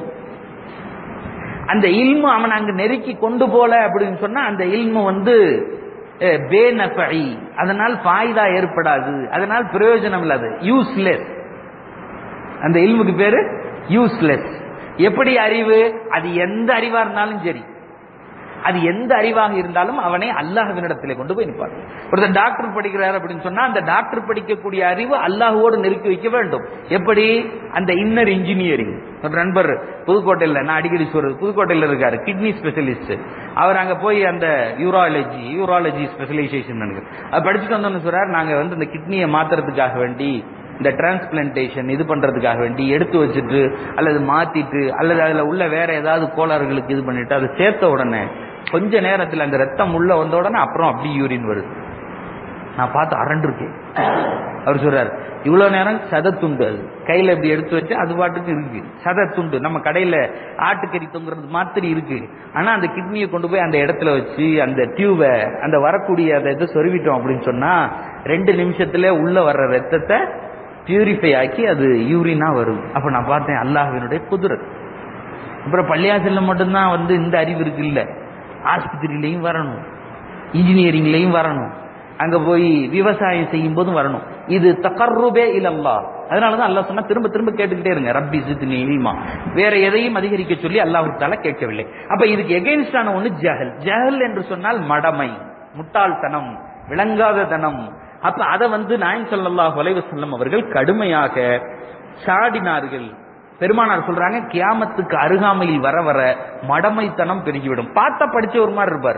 Speaker 1: அந்த இல்மு அவன் அங்க நெருக்கி கொண்டு போல அப்படின்னு சொன்னா அந்த இல்மு வந்து அஹ், பேநஃபை அதனால் ஃபாய்தா ஏற்படாது அதனால் பிரயோஜனம் இல்லாது யூஸ்லெஸ் அந்த இல்முக்கு பேரு யூஸ்லெஸ் எப்படி அறிவு அது எந்த அறிவா இருந்தாலும் சரி அது எந்த அறிவாக இருந்தாலும் அவனை அல்லாஹ்வினிடத்திலே கொண்டு போய் நிற்பார் ஒருத்தர் டாக்டர் படிக்கிறார் அப்படின்னு சொன்னா அந்த டாக்டர் படிக்கக்கூடிய அறிவு அல்லாஹுவோடு நெருக்கி வைக்க வேண்டும் எப்படி அந்த இன்னர் இன்ஜினியரிங் ஒரு நண்பர் புதுக்கோட்டையில் நான் அடிக்கடி சொல்றது புதுக்கோட்டையில் இருக்காரு கிட்னி ஸ்பெஷலிஸ்ட் அவர் அங்க போய் அந்த யூராலஜி யூராலஜி ஸ்பெஷலைசேஷன் அது படிச்சுட்டு வந்தோம்னு சொல்றாரு நாங்க வந்து இந்த கிட்னியை மாத்துறதுக்காக வேண்டி இந்த டிரான்ஸ்பிளான்டேஷன் இது பண்றதுக்காக வேண்டி எடுத்து வச்சுட்டு அல்லது மாத்திட்டு அல்லது அதுல உள்ள வேற ஏதாவது கோளாறுகளுக்கு இது பண்ணிட்டு அதை சேர்த்த உடனே கொஞ்ச நேரத்தில் அந்த ரத்தம் உள்ள வந்த உடனே அப்புறம் அப்படி யூரின் வருது நான் பார்த்து அரண்டிருக்கேன் அவர் சொல்றாரு இவ்வளவு நேரம் சதத்துண்டு அது கையில இப்படி எடுத்து வச்சு அது பாட்டுக்கு இருக்கு சதத்துண்டு நம்ம கடையில ஆட்டுக்கறி தொங்குறது மாதிரி இருக்கு ஆனா அந்த கிட்னியை கொண்டு போய் அந்த இடத்துல வச்சு அந்த டியூபை அந்த வரக்கூடிய அந்த இதை சொருவிட்டோம் அப்படின்னு சொன்னா ரெண்டு நிமிஷத்துல உள்ள வர்ற ரத்தத்தை பியூரிஃபை ஆக்கி அது யூரினா வரும் அப்ப நான் பார்த்தேன் அல்லாஹ்வினுடைய குதிரத் அப்புறம் பள்ளியாசல்ல மட்டும்தான் வந்து இந்த அறிவு இருக்கு இல்ல ஆஸ்பத்திரியிலையும் வரணும் இன்ஜினியரிங்லையும் வரணும் அங்க போய் விவசாயம் செய்யும் போதும் வரணும் இது தகர்ருபே இல்லல்லா அதனாலதான் அல்லாஹ் சொன்னா திரும்ப திரும்ப கேட்டுக்கிட்டே இருங்க ரப்பி சித்னி இல்மா வேற எதையும் அதிகரிக்க சொல்லி அல்லாஹ் தால கேட்கவில்லை அப்ப இதுக்கு எகெயின்ஸ்டான ஒண்ணு ஜஹல் ஜஹல் என்று சொன்னால் மடமை முட்டாள்தனம் விளங்காத தனம் அப்ப அதை வந்து நாயன் ஸல்லல்லாஹு அலைஹி வஸல்லம் அவர்கள் கடுமையாக சாடினார்கள் பெருமானார் சொல்றாங்க கியாமத்துக்கு அருகாமையில் வர வர மடமைத்தனம் பெருகிவிடும் பார்த்தா படிச்ச ஒரு மாதிரி இருப்பார்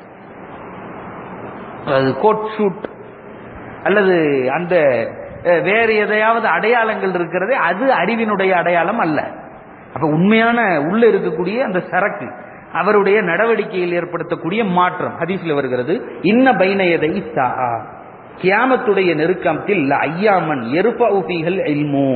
Speaker 1: அது கோட் ஷூட் அல்லது அந்த அஹ், வேறு எதையாவது அடையாளங்கள் இருக்கிறதே அது அறிவினுடைய அடையாளம் அல்ல அப்ப உண்மையான உள்ள இருக்கக்கூடிய அந்த சரக்கு அவருடைய நடவடிக்கையில் ஏற்படுத்தக்கூடிய மாற்றம் ஹதீஸ்ல வருகிறது இன்ன பைனயதை சா கியாமத்துடைய நெருக்கத்தில் ஐயாமன் எருப்ப உபிகள் இல்மு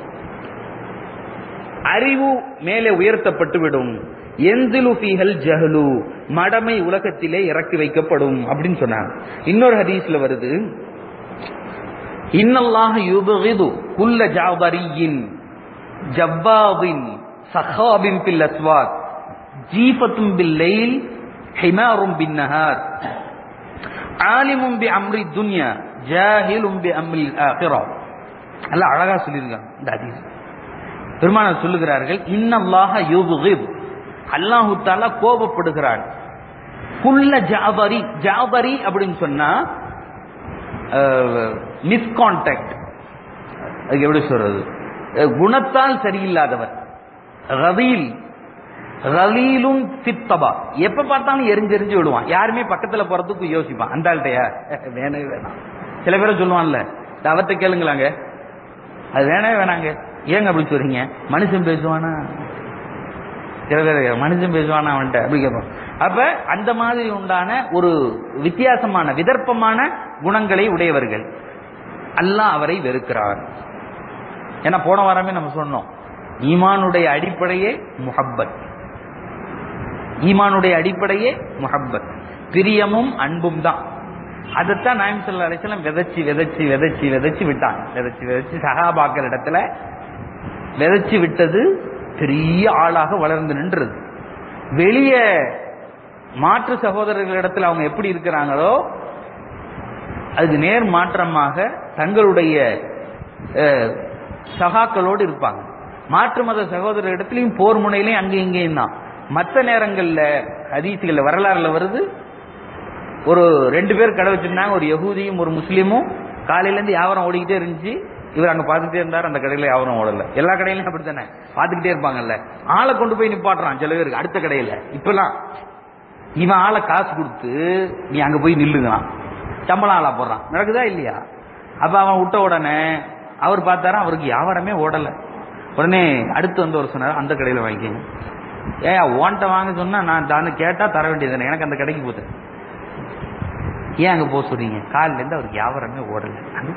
Speaker 1: அறிவு மேலே உயர்த்தப்பட்டு விடும் எந்திலு ஃபீஹல் ஜஹலு மடமை உலகத்திலே இறக்கி வைக்கப்படும் அப்படின்னு சொன்னாங்க இன்னொரு ஹதீஸ்ல வருது இன்னல்லாஹ யுபகிது குல்ல ஜாபரியின் ஜப்பாபின் சஹாபின் பில் அஸ்வாத் ஜீஃபத்தும் பில் லைல் ஹிமாரும் பின் நஹார் ஆலிமும் பி அம்ரி துன்யா ஜாஹிலும் பி அம்ரி ஆஹிரா நல்லா அழகா சொல்லியிருக்காங்க இந்த ஹதீஸ் பெருமானார் சொல்லுகிறார்கள் இன்னல்லாஹ யுபகித் அல்லாஹு தாலா கோபப்படுகிறான் குல்ல ஜாபரி ஜாபரி அப்படின்னு சொன்னா மிஸ்கான்டாக்ட் அதுக்கு எப்படி சொல்றது அஹ் குணத்தால் சரியில்லாதவர் ரதீல் ரலீலும் சித்தபா எப்ப பார்த்தாலும் எரிஞ்சு எரிஞ்சு விடுவான் யாருமே பக்கத்துல போறதுக்கு யோசிப்பான் அந்த ஆள்கிட்டயா வேணவே வேணாம் சில பேரை சொல்லுவான்ல இந்த அவர்கிட்ட கேளுங்களாங்க அது வேணவே வேணாங்க ஏங்க அப்படி சொல்றீங்க மனுஷன் பேசுவானா சில பேர் மனுஷன் பேசுவானா அவன்கிட்ட அப்படி கேட்பான் அப்ப அந்த மாதிரி உண்டான ஒரு வித்தியாசமான விதர்ப்பமான குணங்களை உடையவர்கள் அல்லாஹ் அவரை வெறுக்கிறான் ஏன்னா போன வாரமே நம்ம சொன்னோம் ஈமானுடைய அடிப்படையே முஹப்பத் ஈமானுடைய அடிப்படையே முஹப்பத் பிரியமும் அன்பும் தான் அதைத்தான் நாயம் சொல்லா அலிஸ்லாம் விதைச்சு விதைச்சு விதைச்சு விதைச்சு விட்டான் விதைச்சு விதைச்சு சகாபாக்கள் இடத்துல விதைச்சு விட்டது பெரிய ஆளாக வளர்ந்து நின்றது வெளியே மாற்று சகோதரர்களிடத்தில் அவங்க எப்படி இருக்கிறாங்களோ அதுக்கு நேர் மாற்றமாக தங்களுடைய அஹ், சகாக்களோடு இருப்பாங்க மாற்று மத சகோதரர்களிடத்திலையும் போர் முனையிலையும் அங்கேயும் இங்கேயும் தான் மற்ற நேரங்கள்ல ஹதீசுகள்ல வரலாறுல வருது ஒரு ரெண்டு பேர் கடை வச்சிருந்தாங்க ஒரு யகூதியும் ஒரு முஸ்லீமும் காலையில இருந்து வியாபாரம் ஓடிக்கிட்டே இருந்துச்சு இவர் அங்க பார்த்துட்டே இருந்தார் அந்த கடையில வியாபாரம் ஓடல எல்லா கடையிலும் அப்படித்தானே பார்த்துக்கிட்டே இருப்பாங்கல்ல ஆளை கொண்டு போய் நிப்பாட்டுறான் சில பேருக்கு அடுத்த கடையில இப்பெல்லாம் இவன் ஆளை காசு கொடுத்து நீ அங்க போய் நில்லுங்களாம் சம்பளம் ஆளா போடுறான் நடக்குதா இல்லையா அப்ப அவன் விட்ட உடனே அவர் பார்த்தாரா அவருக்கு வியாபாரமே ஓடல உடனே அடுத்து வந்து ஒரு சொன்னார் அந்த கடையில வாங்கிக்கங்க ஏன் ஓன்ட்ட வாங்க சொன்னா நான் தானே கேட்டா தர வேண்டியது எனக்கு அந்த கடைக்கு போகுது ஏன் அங்க போக சொல்றீங்க காலில இருந்து அவருக்கு வியாபாரமே ஓடல அது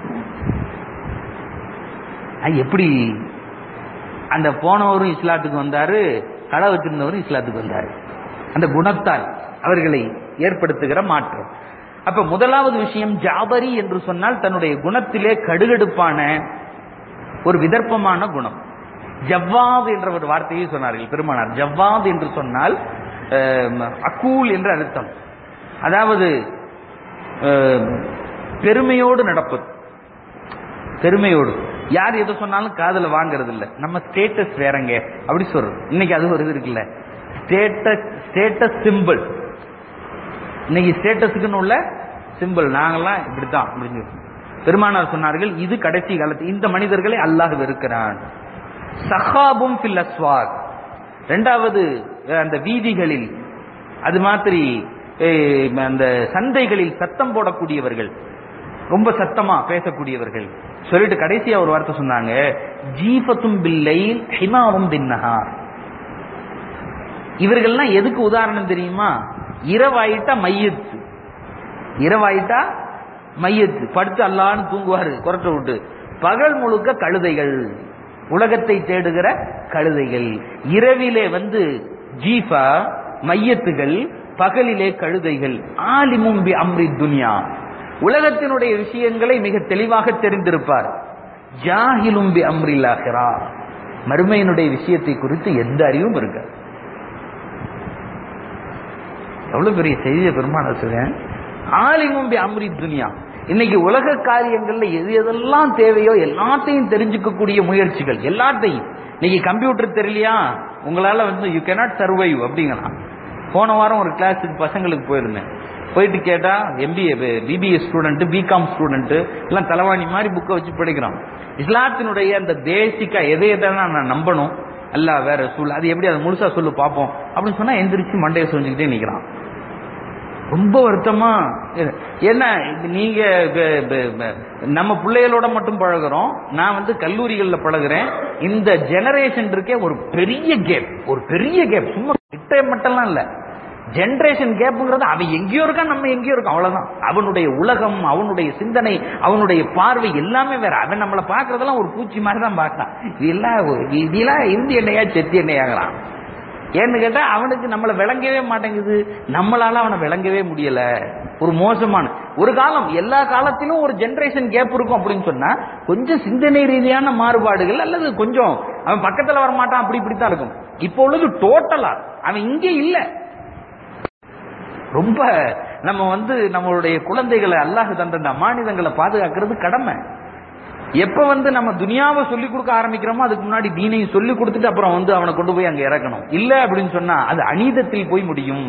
Speaker 1: அது எப்படி அந்த போனவரும் இஸ்லாத்துக்கு வந்தாரு கடை வச்சிருந்தவரும் இஸ்லாத்துக்கு வந்தாரு அந்த குணத்தால் அவர்களை ஏற்படுத்துகிற மாற்றம் அப்ப முதலாவது விஷயம் ஜாபரி என்று சொன்னால் தன்னுடைய குணத்திலே கடுகடுப்பான ஒரு விதர்ப்பமான குணம் ஜவ்வாத் என்ற ஒரு வார்த்தையை சொன்னார்கள் பெருமானார் ஜவ்வாத் என்று சொன்னால் அஹ், அக்கூல் என்று அர்த்தம் அதாவது அஹ், பெருமையோடு நடப்பது பெருமையோடு யார் எதை சொன்னாலும் காதுல வாங்குறது இல்ல நம்ம ஸ்டேட்டஸ் வேறங்க அப்படி சொல்றோம் இன்னைக்கு அது ஒரு இது இருக்குல்ல ஸ்டேட்டஸ் ஸ்டேட்டஸ் சிம்பிள் இன்னைக்கு ஸ்டேட்டஸுக்குன்னு உள்ள சிம்பிள் நாங்கெல்லாம் இப்படித்தான் அப்படின்னு சொல்லி. பெருமானார் சொன்னார்கள் இது கடைசி காலத்து இந்த மனிதர்களை அல்லாஹ் வெறுக்கிறான் சஹாபும் ஃபில் அஸ்வாக் ரெண்டாவது அஹ், அந்த வீதிகளில் அது மாதிரி அஹ், அந்த சந்தைகளில் சத்தம் போடக்கூடியவர்கள் ரொம்ப சத்தமா பேசக்கூடியவர்கள் சொல்லிட்டு கடைசியா ஒரு வார்த்தை சொன்னாங்க ஜீஃபத்தும் பில்லை ஹிமாவும் பின்னஹார் இவர்கள்லாம் எதுக்கு உதாரணம் தெரியுமா இரவாயிட்டா மையத்து இரவாயிட்டா மையத்து படுத்து அல்லான்னு தூங்குவாரு குரட்டை விட்டு பகல் முழுக்க கழுதைகள் உலகத்தை தேடுகிற கழுதைகள் இரவிலே வந்து ஜீஃபா மையத்துகள் பகலிலே கழுதைகள் ஆலிமும் பி அம்ரி துனியா உலகத்தினுடைய விஷயங்களை மிக தெளிவாக தெரிந்திருப்பார் ஜாஹிலும் பி அம்ரில் ஆகிறா மறுமையினுடைய விஷயத்தை குறித்து எந்த அறிவும் இருக்காது எவ்வளவு பெரிய செய்தியை பெருமான சொல்றேன் ஆலிமும் பி அம்ரி துனியா இன்னைக்கு உலக காரியங்கள்ல எது எதெல்லாம் தேவையோ எல்லாத்தையும் தெரிஞ்சுக்கக்கூடிய முயற்சிகள் எல்லாத்தையும் இன்னைக்கு கம்ப்யூட்டர் தெரியலையா உங்களால வந்து யூ கேனாட் சர்வைவ் அப்படிங்கலாம் போன வாரம் ஒரு கிளாஸுக்கு பசங்களுக்கு போயிருந்தேன் போயிட்டு கேட்டா MBA BBA student BCom student எல்லாம் தலைவாணி மாதிரி புக்கை வச்சு படிக்கிறோம் இஸ்லாத்தினுடைய அந்த பேசிக்கா எதை எதெல்லாம் நான் நம்பணும் அல்ல வேற சூழ் அது எப்படி அதை முழுசா சொல்லு பார்ப்போம் அப்படின்னு சொன்னா எந்திரிச்சு மண்டையை சொல்லிக்கிட்டே நிக்கிறான் ரொம்ப வருத்தமா இரு- ஏன்னா இது நீங்க ப- ப- ப- நம்ம பிள்ளைகளோட மட்டும் பழகுறோம் நான் வந்து கல்லூரிகள்ல பழகுறேன் இந்த ஜெனரேஷன் இருக்கே ஒரு பெரிய கேப் ஒரு பெரிய கேப் சும்மா கிட்ட மட்டும்லாம் இல்ல ஜெனரேஷன் கேப்புங்கிறது அவன் எங்கேயோ இருக்கான் நம்ம எங்கேயோ இருக்கோம் அவ்வளவுதான் அவனுடைய உலகம் அவனுடைய சிந்தனை அவனுடைய பார்வை எல்லாமே வேற அவன் நம்மளை பார்க்கறதெல்லாம் ஒரு பூச்சி மாதிரி தான் பார்க்கறான் இதெல்லாம் ஒரு- இதெல்லாம் இந்தி எண்ணெயா செத்தி எண்ணெயாகலாம் ஏன்னு கேட்டா அவனுக்கு நம்மளை விளங்கவே மாட்டேங்குது நம்மளால அவனை விளங்கவே முடியல ஒரு மோசமான ஒரு காலம் எல்லா காலத்திலும் ஒரு ஜெனரேஷன் கேப் இருக்கும் அப்படின்னு சொன்னா கொஞ்சம் சிந்தனை ரீதியான மாறுபாடுகள் அல்லது கொஞ்சம் அவன் பக்கத்துல வர மாட்டான் அப்படி இப்படித்தான் இருக்கும் இப்போ உள்ளது டோட்டலா அவன் இங்கே இல்ல ரொம்ப நம்ம வந்து நம்மளுடைய குழந்தைகளை அல்லாஹ் தந்த அந்த அமானிதங்களை பாதுகாக்கிறது கடமை எப்ப வந்து நம்ம துனியாவை சொல்லி கொடுக்க ஆரம்பிக்கிறோமோ அதுக்கு முன்னாடி தீனையும் சொல்லி கொடுத்துட்டு அப்புறம் வந்து அவனை கொண்டு போய் அங்க இறக்கணும் இல்ல அப்படின்னு சொன்னா அது அநீதத்தில் போய் முடியும்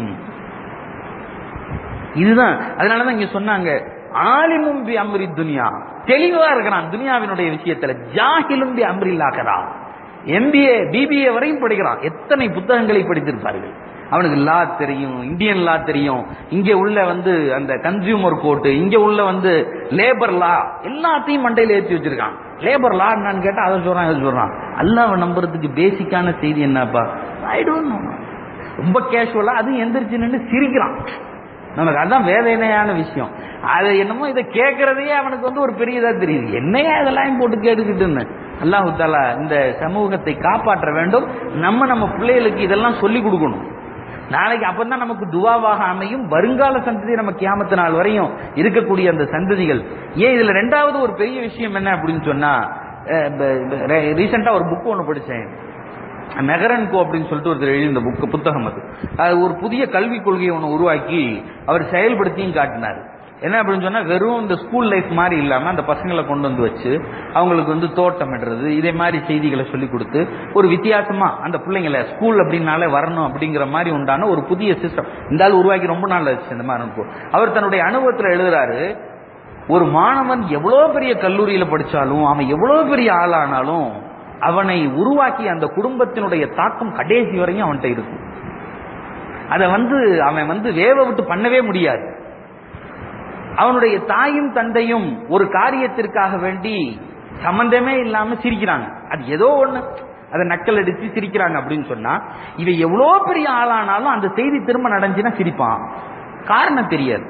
Speaker 1: இதுதான் அதனாலதான் இங்க சொன்னாங்க ஆலிமும் பி அம்ரி துனியா தெளிவா இருக்கிறான் துனியாவினுடைய விஷயத்துல ஜாகிலும் பி அம்ரில்லாக்கரா எம்பிஏ பிபிஏ வரையும் படிக்கிறான் எத்தனை புத்தகங்களை படித்திருப்பார்கள் அவனுக்கு லா தெரியும் இந்தியன் லா தெரியும் இங்க உள்ள வந்து அந்த கன்சியூமர் கோர்ட் இங்க உள்ள வந்து லேபர் லா எல்லாத்தையும் மண்டையில ஏற்றி வச்சிருக்கான் லேபர் லா என்னன்னு கேட்டா அதை சொல்றான் இதை சொல்றான் அல்லாஹ் நம்புறதுக்கு பேசிக்கான செய்தி என்னப்பா ஐ டோன்ட் நோ ரொம்ப கேஷுவலா அதுவும் எந்திரிச்சு நின்று சிரிக்கிறான் நமக்கு அதான் வேதனையான விஷயம் அது என்னமோ இதை கேட்கறதையே அவனுக்கு வந்து ஒரு பெரிய இதா தெரியுது என்னையா இதெல்லாம் போட்டு கேட்டுக்கிட்டுன்னு அல்லாஹு தாலா இந்த சமூகத்தை காப்பாற்ற வேண்டும் நம்ம நம்ம பிள்ளைகளுக்கு இதெல்லாம் சொல்லி கொடுக்கணும் நாளைக்கு அப்பதான் நமக்கு துவாவாக அமையும் வருங்கால சந்ததி நம்ம கியாமத்து நாள் வரையும் இருக்கக்கூடிய அந்த சந்ததிகள் ஏன் இதுல ரெண்டாவது ஒரு பெரிய விஷயம் என்ன அப்படின்னு சொன்னா ரீசெண்டா ஒரு புக் ஒன்று படிச்சேன் மெகரன் கோ அப்படின்னு சொல்லிட்டு ஒருத்தர் எழுதி இந்த புக் புத்தகம் அது அது ஒரு புதிய கல்விக் கொள்கையை ஒன்று உருவாக்கி அவர் செயல்படுத்தியும் காட்டினார் என்ன அப்படின்னு சொன்னா வெறும் இந்த ஸ்கூல் லைஃப் மாதிரி இல்லாம அந்த பசங்களை கொண்டு வந்து வச்சு அவங்களுக்கு வந்து தோட்டமிடுறது இதே மாதிரி செய்திகளை சொல்லி கொடுத்து ஒரு வித்தியாசமா அந்த பிள்ளைங்களை ஸ்கூல் அப்படின்னாலே வரணும் அப்படிங்கிற மாதிரி உண்டான ஒரு புதிய சிஸ்டம் இந்த ஆள் உருவாக்கி ரொம்ப நாள் ஆச்சு இந்த மாதிரி இருக்கும் அவர் தன்னுடைய அனுபவத்தில் எழுதுறாரு ஒரு மாணவன் எவ்வளவு பெரிய கல்லூரியில படிச்சாலும் அவன் எவ்வளவு பெரிய ஆளானாலும் அவனை உருவாக்கி அந்த குடும்பத்தினுடைய தாக்கம் கடைசி வரையும் அவன்கிட்ட இருக்கும் அதை வந்து அவன் வந்து வேவ விட்டு பண்ணவே முடியாது அவனுடைய தாயும் தந்தையும் ஒரு காரியத்திற்காக வேண்டி சம்பந்தமே இல்லாம சிரிக்கிறாங்க அது ஏதோ ஒண்ணு அதை நக்கல் அடிச்சு சிரிக்கிறாங்க அப்படின்னு சொன்னா இவன் எவ்வளோ பெரிய ஆளானாலும் அந்த செய்தி திரும்ப நடந்துச்சுன்னா சிரிப்பான் காரணம் தெரியாது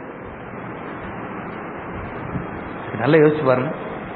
Speaker 1: நல்லா யோசிச்சு பாருங்க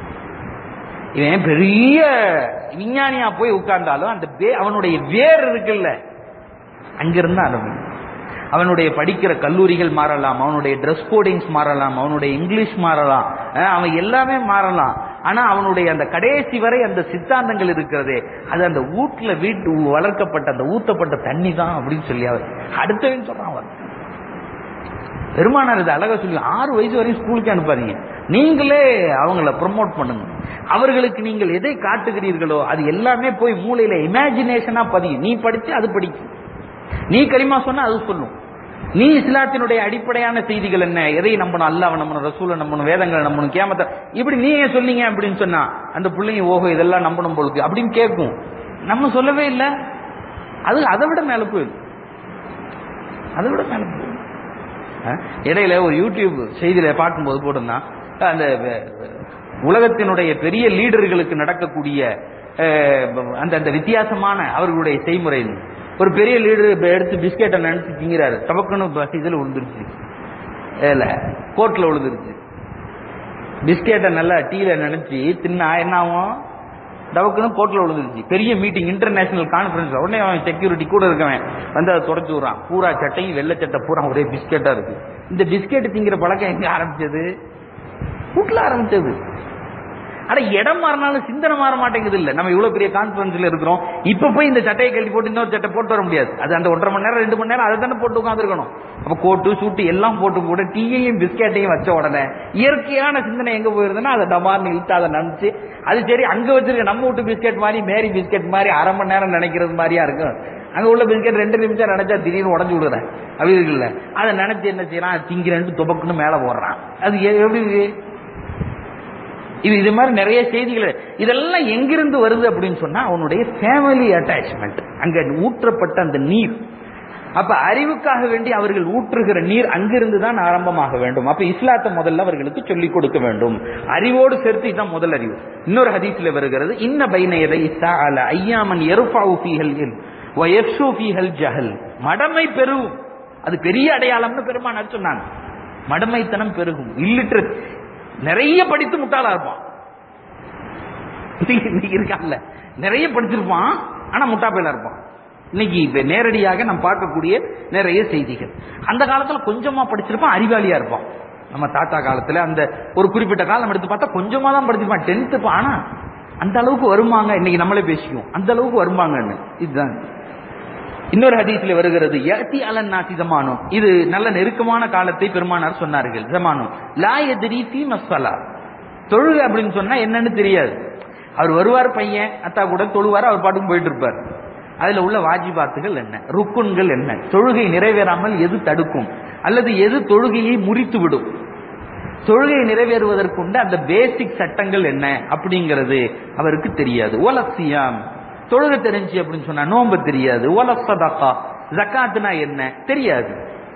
Speaker 1: இவன் பெரிய விஞ்ஞானியா போய் உட்கார்ந்தாலும் அந்த அவனுடைய வேர் இருக்குல்ல அங்கிருந்து ஆரம்பிக்கும் அவனுடைய படிக்கிற கல்லூரிகள் மாறலாம் அவனுடைய ட்ரெஸ் கோடிங்ஸ் மாறலாம் அவனுடைய இங்கிலீஷ் மாறலாம் அவன் எல்லாமே மாறலாம் ஆனா அவனுடைய அந்த கடைசி வரை அந்த சித்தாந்தங்கள் இருக்கிறதே அது அந்த வீட்டுல வீட்டு வளர்க்கப்பட்ட அந்த ஊத்தப்பட்ட தண்ணி தான் அப்படின்னு சொல்லி அவர் அடுத்தவன் சொல்றான் அவர் பெருமானார் இது அழகா சொல்லி ஆறு வயசு வரையும் ஸ்கூலுக்கு அனுப்பாதீங்க நீங்களே அவங்கள ப்ரொமோட் பண்ணுங்க அவர்களுக்கு நீங்கள் எதை காட்டுகிறீர்களோ அது எல்லாமே போய் மூளையில இமேஜினேஷனா பதியும் நீ படிச்சு அது படிக்கும் நீ கரிமா சொன்னா அது சொல்லும் நீ இஸ்லாத்தினுடைய அடிப்படையான செய்திகள் என்ன எதை நம்பணும் அல்லாஹ் நம்பணும் ரசூலை நம்பணும் வேதங்களை நம்பணும் கேமத்தை இப்படி நீங்க சொன்னீங்க அப்படின்னு சொன்னா அந்த பிள்ளைங்க ஓஹோ இதெல்லாம் நம்பணும் பொழுது அப்படின்னு கேட்கும் நம்ம சொல்லவே இல்லை அது அதை விட மேல போயிடும் அதை விட மேல போயிடும் இடையில ஒரு யூடியூப் செய்தியில பார்க்கும்போது போட்டிருந்தான் அந்த உலகத்தினுடைய பெரிய லீடர்களுக்கு நடக்கக்கூடிய அந்த அந்த வித்தியாசமான அவர்களுடைய செய்முறை ஒரு பெரிய லீடர் எடுத்து பிஸ்கெட்டை நினைச்சு திங்கிறாரு டபக்குன்னு இதுல விழுந்துருச்சு ஏல கோர்ட்ல விழுந்துருச்சு பிஸ்கெட்டை நல்லா டீல நினைச்சு தின்னா என்ன ஆகும் டபக்குன்னு கோர்ட்ல விழுந்துருச்சு பெரிய மீட்டிங் இன்டர்நேஷனல் கான்ஃபரன்ஸ் உடனே அவன் செக்யூரிட்டி கூட இருக்கவன் வந்து அதை தொடச்சு விடுறான் பூரா சட்டையும் வெள்ளை சட்டை பூரா ஒரே பிஸ்கெட்டா இருக்கு இந்த பிஸ்கெட் திங்கிற பழக்கம் எங்க ஆரம்பிச்சது வீட்டுல ஆரம்பிச்சது ஆனா இடம் மாறினாலும் சிந்தனை மாற மாட்டேங்குது இல்ல நம்ம இவ்வளவு பெரிய கான்பரன்ஸ்ல இருக்கிறோம் இப்ப போய் இந்த சட்டையை கழட்டி போட்டு இன்னொரு சட்டை போட்டு வர முடியாது அது அந்த ஒன்றரை மணி நேரம் ரெண்டு மணி நேரம் அதை தானே போட்டு உட்காந்துருக்கணும் அப்ப கோட்டு சூட்டு எல்லாம் போட்டு கூட டீயையும் பிஸ்கெட்டையும் வச்ச உடனே இயற்கையான சிந்தனை எங்க போயிருதுன்னா அதை டமார்னு இழுத்து அதை நினைச்சு அது சரி அங்க வச்சிருக்க நம்ம வீட்டு பிஸ்கெட் மாதிரி மேரி பிஸ்கெட் மாதிரி அரை மணி நேரம் நினைக்கிறது மாதிரியா இருக்கும் அங்க உள்ள பிஸ்கெட் ரெண்டு நிமிஷம் நினைச்சா திடீர்னு உடஞ்சு விடுறேன் அப்படி இருக்குல்ல அதை நினைச்சு என்ன செய்யறான் திங்கிறேன்ட்டு துபக்குன்னு மேல போடுறான் அது எப்படி இருக்கு இது இது மாதிரி நிறைய செய்திகள் இதெல்லாம் எங்கிருந்து வருது அப்படின்னு சொன்னா அவனுடைய ஃபேமிலி அட்டாச்மெண்ட் அங்க ஊற்றப்பட்ட அந்த நீர் அப்ப அறிவுக்காக வேண்டி அவர்கள் ஊற்றுகிற நீர் அங்கிருந்து தான் ஆரம்பமாக வேண்டும் அப்ப இஸ்லாத்தை முதல்ல அவர்களுக்கு சொல்லிக் கொடுக்க வேண்டும் அறிவோடு சேர்த்து இதுதான் முதல் அறிவு இன்னொரு ஹதீஸ்ல வருகிறது இன்ன பைனயதை அல ஐயாமன் எருஃபாவு ஃபீஹல் இல் வயசு ஃபீஹல் ஜஹல் மடமை பெருகும் அது பெரிய அடையாளம்னு பெருமானார் சொன்னாங்க மடமைத்தனம் பெருகும் இல்லிட்ரேட் நிறைய படித்து முட்டாளா இருப்பான் இன்னைக்கு இருக்கான்ல நிறைய படிச்சிருப்பான் ஆனா முட்டா பையலா இருப்பான் இன்னைக்கு இப்ப நேரடியாக நம்ம பார்க்கக்கூடிய நிறைய செய்திகள் அந்த காலத்துல கொஞ்சமா படிச்சிருப்பான் அறிவாளியா இருப்பான் நம்ம தாத்தா காலத்துல அந்த ஒரு குறிப்பிட்ட காலம் எடுத்து பார்த்தா கொஞ்சமா தான் படிச்சிருப்பான் டென்த்து ஆனா அந்த அளவுக்கு வருமாங்க இன்னைக்கு நம்மளே பேசிக்குவோம் அந்த அளவுக்கு வருமாங்கன்னு இதுதான் இன்னொரு ஹதீஸ்ல வருகிறது யத்தி அலன் நாசி ஜமானும் இது நல்ல நெருக்கமான காலத்தை பெருமானார் சொன்னார்கள் ஜமானும் லா எதிரி ஃபீ மஸ்ஸலா தொழுகை அப்படின்னு சொன்னா என்னன்னு தெரியாது அவர் வருவார் பையன் அத்தா கூட தொழுவார் அவர் பாட்டுக்கு போயிட்டு இருப்பார் அதுல உள்ள வாஜிபாத்துகள் என்ன ருக்குன்கள் என்ன தொழுகை நிறைவேறாமல் எது தடுக்கும் அல்லது எது தொழுகையை முறித்து விடும் தொழுகை நிறைவேறுவதற்குண்ட அந்த பேசிக் சட்டங்கள் என்ன அப்படிங்கிறது அவருக்கு தெரியாது ஓலசியாம் தொழுகை தெரிஞ்சு அப்படின்னு சொன்னா நோன்பு தெரியாது ஓலசதகா ஜக்காத்துனா என்ன தெரியாது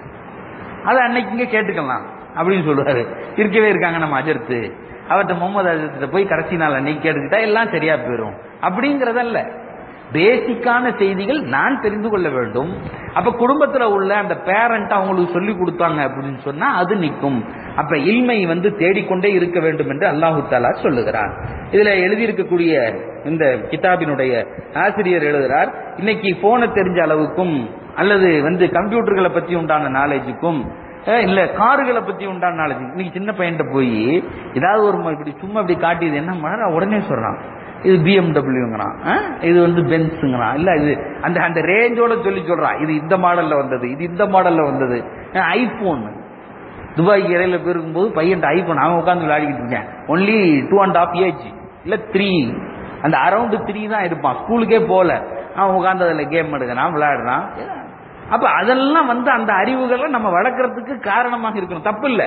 Speaker 1: அதை அன்னைக்கு இங்க கேட்டுக்கலாம் அப்படின்னு சொல்லுவாரு இருக்கவே இருக்காங்க நம்ம அஜர்த்து அவர்கிட்ட முகமது அஜர்த்திட்ட போய் கடைசி நாள் அன்னைக்கு கேட்டுக்கிட்டா எல்லாம் சரியா போயிடும் அப்படிங்கறதல்ல பேசிக்கான செய்திகள் நான் தெரிந்து கொள்ள வேண்டும் அப்ப குடும்பத்துல உள்ள அந்த பேரண்ட் அவங்களுக்கு சொல்லி கொடுத்தாங்க அப்படின்னு சொன்னா அது நிற்கும் அப்ப இல்மை வந்து தேடிக்கொண்டே இருக்க வேண்டும் என்று அல்லாஹு தாலா சொல்லுகிறார் இதுல எழுதியிருக்கக்கூடிய இந்த கிதாபினுடைய ஆசிரியர் எழுதுறார் இன்னைக்கு போனை தெரிஞ்ச அளவுக்கும் அல்லது வந்து கம்ப்யூட்டர்களை பத்தி உண்டான நாலேஜுக்கும் அஹ் இல்ல காருகளை பத்தி உண்டான நாலேஜ் இன்னைக்கு சின்ன பையன்கிட்ட போய் ஏதாவது ஒரு ம- இப்படி சும்மா இப்படி காட்டியது என்ன பண்ணா உடனே சொல்றான் இது பிஎம்டபிள்யூங்கிறான் இது வந்து பென்ஸுங்கிறான் இல்ல இது அந்த அந்த ரேஞ்சோட சொல்லி சொல்றான் இது இந்த மாடல்ல வந்தது இது இந்த மாடல்ல வந்தது ஐபோன் துபாய்க்கு இடையில போயிருக்கும்போது பையன் ஐபோன் அவன் உட்காந்து விளையாடிக்கிட்டு இருக்கேன் only two and half age இல்ல த்ரீ அந்த அரௌண்ட் த்ரீ தான் இருப்பான் ஸ்கூலுக்கே போல அவன் உட்காந்து அதுல கேம் எடுக்கிறான் விளையாடுறான் அப்ப அதெல்லாம் வந்து அந்த அறிவுகளை நம்ம வளர்க்கறதுக்கு காரணமாக இருக்கணும் தப்பு இல்ல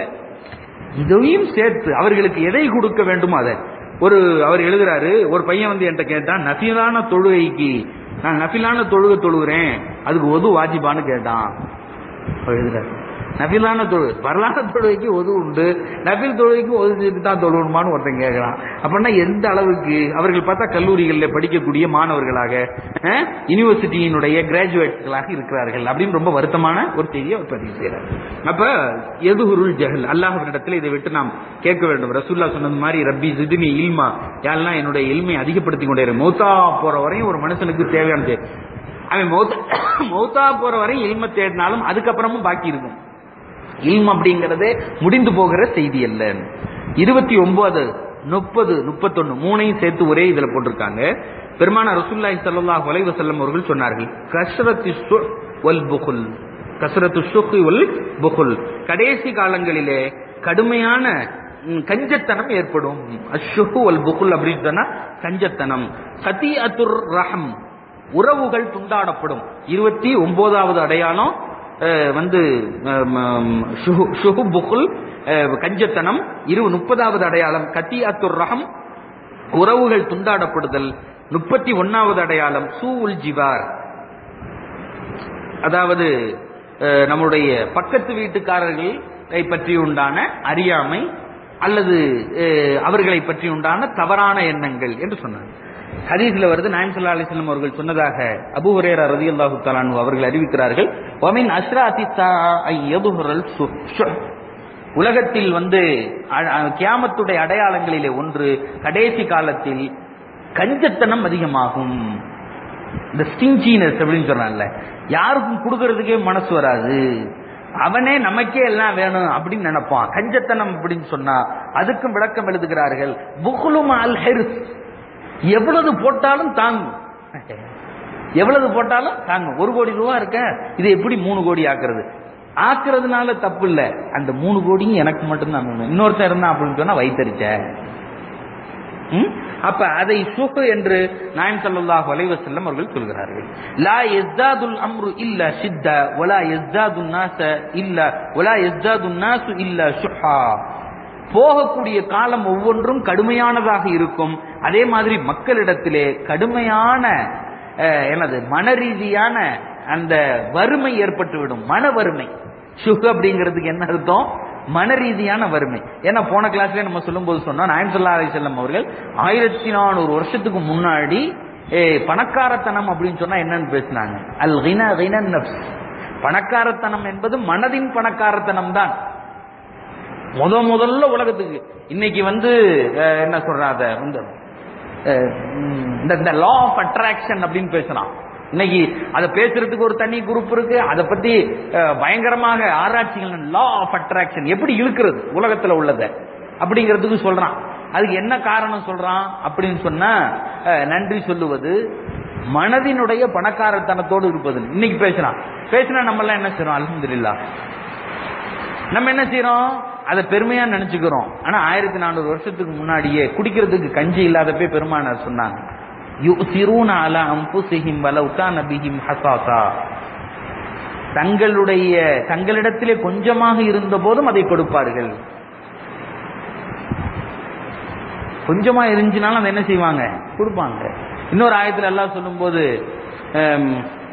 Speaker 1: இதையும் சேர்த்து அவர்களுக்கு எதை கொடுக்க வேண்டுமோ அதை ஒரு அவர் எழுதுறாரு ஒரு பையன் வந்து என்கிட்ட கேட்டான் நஃபிலான தொழுகைக்கு நான் நஃபிலான தொழுகை தொழுகிறேன் அதுக்கு ஒது வாஜிபான்னு கேட்டான் அவர் எழுதுறாரு நஃபிலான தொழு வரலான தொழுகைக்கு ஒது உண்டு நஃபில் தொழுகைக்கு ஒது தான் தொழுவணுமான்னு ஒருத்தன் கேட்கிறான் அப்படின்னா எந்த அளவுக்கு அவர்கள் பார்த்தா கல்லூரிகளில் படிக்கக்கூடிய மாணவர்களாக அஹ், யூனிவர்சிட்டியினுடைய கிராஜுவேட்களாக இருக்கிறார்கள் அப்படின்னு ரொம்ப வருத்தமான ஒரு செய்தியை அவர் பதிவு செய்யறார் அப்ப எதுகுருள் ஜஹல் அல்லாஹ்விடத்தில் இதை விட்டு நாம் கேட்க வேண்டும் ரசூல்லா சொன்னது மாதிரி ரப்பி ஜிதுனி இல்மா யாரெல்லாம் என்னுடைய இல்மை அதிகப்படுத்தி கொண்டே இரு. மௌத்தா போற வரையும் ஒரு மனுஷனுக்கு தேவையானது அவன் மௌத்தா மௌத்தா போற வரையும் இல்ம தேடினாலும் அதுக்கப்புறமும் பாக்கி இருக்கும் இல்ம் அப்படிங்கறதே முடிந்து போகிற செய்தி அல்ல இருபத்தி ஒன்பது முப்பது முப்பத்தொன்னு மூணையும் சேர்த்து ஒரே இதுல போட்டிருக்காங்க பெருமான ரசூல்லாய் ஸல்லல்லாஹு அலைஹி வஸல்லம் அவர்கள் சொன்னார்கள் கஸ்ரத்து சு வல் புகுல் கஸ்ரத்து சுஹி வல் புகுல் கடைசி காலங்களிலே கடுமையான ம், கஞ்சத்தனம் ஏற்படும் அஷ்ஷுஹு வல் புகுல் அப்படின்னு சொன்னா கஞ்சத்தனம் கத்திஅத்துர் ரஹம் உறவுகள் துண்டாடப்படும் இருபத்தி ஒன்பதாவது அடையாளம் அஹ், வந்து அஹ், ம- ஷுஹு- ஷுஹு புகுல் அஹ், கஞ்சத்தனம் இரு முப்பதாவது அடையாளம் கத்தி அத்துர் ரஹம் உறவுகள் துண்டாடப்படுதல் முப்பத்தி ஒன்னாவது அடையாளம் சூவுல் ஜிவார் அதாவது அஹ், நம்முடைய பக்கத்து வீட்டுக்காரர்களை பற்றி உண்டான அறியாமை அல்லது அஹ், அவர்களை பற்றி உண்டான தவறான எண்ணங்கள் என்று சொன்னாங்க ஹதீஸ்ல வருது நாயம் சல்லா அலிஸ்லாம் அவர்கள் சொன்னதாக அபு ஹுரேரா ரதியல்லாஹு தலானு அவர்கள் அறிவிக்கிறார்கள் ஒமின் அஸ்ராதி யதுஹுரல் உலகத்தில் வந்து அ- அ- கியாமத்துடைய அடையாளங்களிலே ஒன்று கடைசி காலத்தில் கஞ்சத்தனம் அதிகமாகும் இந்த ஸ்டிஞ்சினஸ் அப்படின்னு சொல்றான்ல யாருக்கும் கொடுக்கறதுக்கே மனசு வராது அவனே நமக்கே எல்லாம் வேணும் அப்படின்னு நினைப்பான் கஞ்சத்தனம் அப்படின்னு சொன்னா அதுக்கும் விளக்கம் எழுதுகிறார்கள் புகுலும் அல் ஹெர்ஸ் எவ்வளவு போட்டாலும் தாங்கும் எவ்வளவு போட்டாலும் தாங்கும் ஒரு கோடி ரூபா இருக்க இது எப்படி மூணு கோடி ஆக்குறது ஆக்குறதுனால தப்பு இல்ல அந்த மூணு கோடியும் எனக்கு மட்டும்தான் வேணும் இன்னொருத்தன் இருந்தான் அப்படின்னு சொன்னா வைத்தறிச்ச ம்? அப்ப அதை சுகு என்று நாயம் ஸல்லல்லாஹு அலைஹி வஸல்லம் அவர்கள் சொல்கிறார்கள் லா யஸ்தாதுல் அம்ரு இல்ல ஷித்த வலா யஸ்தாது நாச இல்ல வலா யஸ்தாது நாசு இல்ல ஷுஹா போகக்கூடிய காலம் ஒவ்வொன்றும் கடுமையானதாக இருக்கும் அதே மாதிரி மக்களிடத்திலே கடுமையான அஹ், என்னது மன ரீதியான அந்த வறுமை ஏற்பட்டுவிடும் மன வறுமை சுகு அப்படிங்கிறதுக்கு என்ன அர்த்தம் மன ரீதியான வறுமை ஏன்னா போன கிளாஸ்ல நம்ம சொல்லும்போது சொன்னோம் நாயம் சல்லா அலி செல்லம் அவர்கள் ஆயிரத்தி நானூறு வருஷத்துக்கு முன்னாடி ஏ, பணக்காரத்தனம் அப்படின்னு சொன்னா என்னன்னு பேசினாங்க அல் கின கினன் நப்ஸ் பணக்காரத்தனம் என்பது மனதின் பணக்காரத்தனம் தான் முத முதல்ல உலகத்துக்கு இன்னைக்கு வந்து அஹ், என்ன சொல்றான் அத வந்து அஹ், ம், இந்த இந்த லா ஆஃப் அட்ராக்ஷன் அப்படின்னு பேசுறான் இன்னைக்கு அதை பேசுறதுக்கு ஒரு தனி குரூப் இருக்கு அதை பத்தி அஹ், பயங்கரமாக ஆராய்ச்சிகள் லா ஆஃப் அட்ராக்ஷன் எப்படி இழுக்கிறது உலகத்துல உள்ளதை அப்படிங்கிறதுக்கு சொல்றான் அதுக்கு என்ன காரணம் சொல்றான் அப்படின்னு சொன்னா அஹ், நன்றி சொல்லுவது மனதினுடைய பணக்காரத்தனத்தோடு இருப்பது இன்னைக்கு பேசுறான் பேசினா நம்ம எல்லாம் என்ன செய்றோம் அல்ஹம்துலில்லாஹ் நம்ம என்ன செய்யறோம் அதை பெருமையா நினைச்சுக்கிறோம் ஆனா ஆயிரத்தி நானூறு வருஷத்துக்கு முன்னாடியே குடிக்கிறதுக்கு கஞ்சி இல்லாதப்பே பெருமானார் சொன்னாங்க யுசிரூன அலா அம்புசிஹிம் வலவ் கான பிஹிம் ஹசாசா தங்களுடைய தங்களிடத்திலே கொஞ்சமாக இருந்த போதும் அதை கொடுப்பார்கள் கொஞ்சமா இருந்துச்சுனாலும் அதை என்ன செய்வாங்க கொடுப்பாங்க இன்னொரு ஆயத்துல எல்லாம் சொல்லும்போது ஆம்,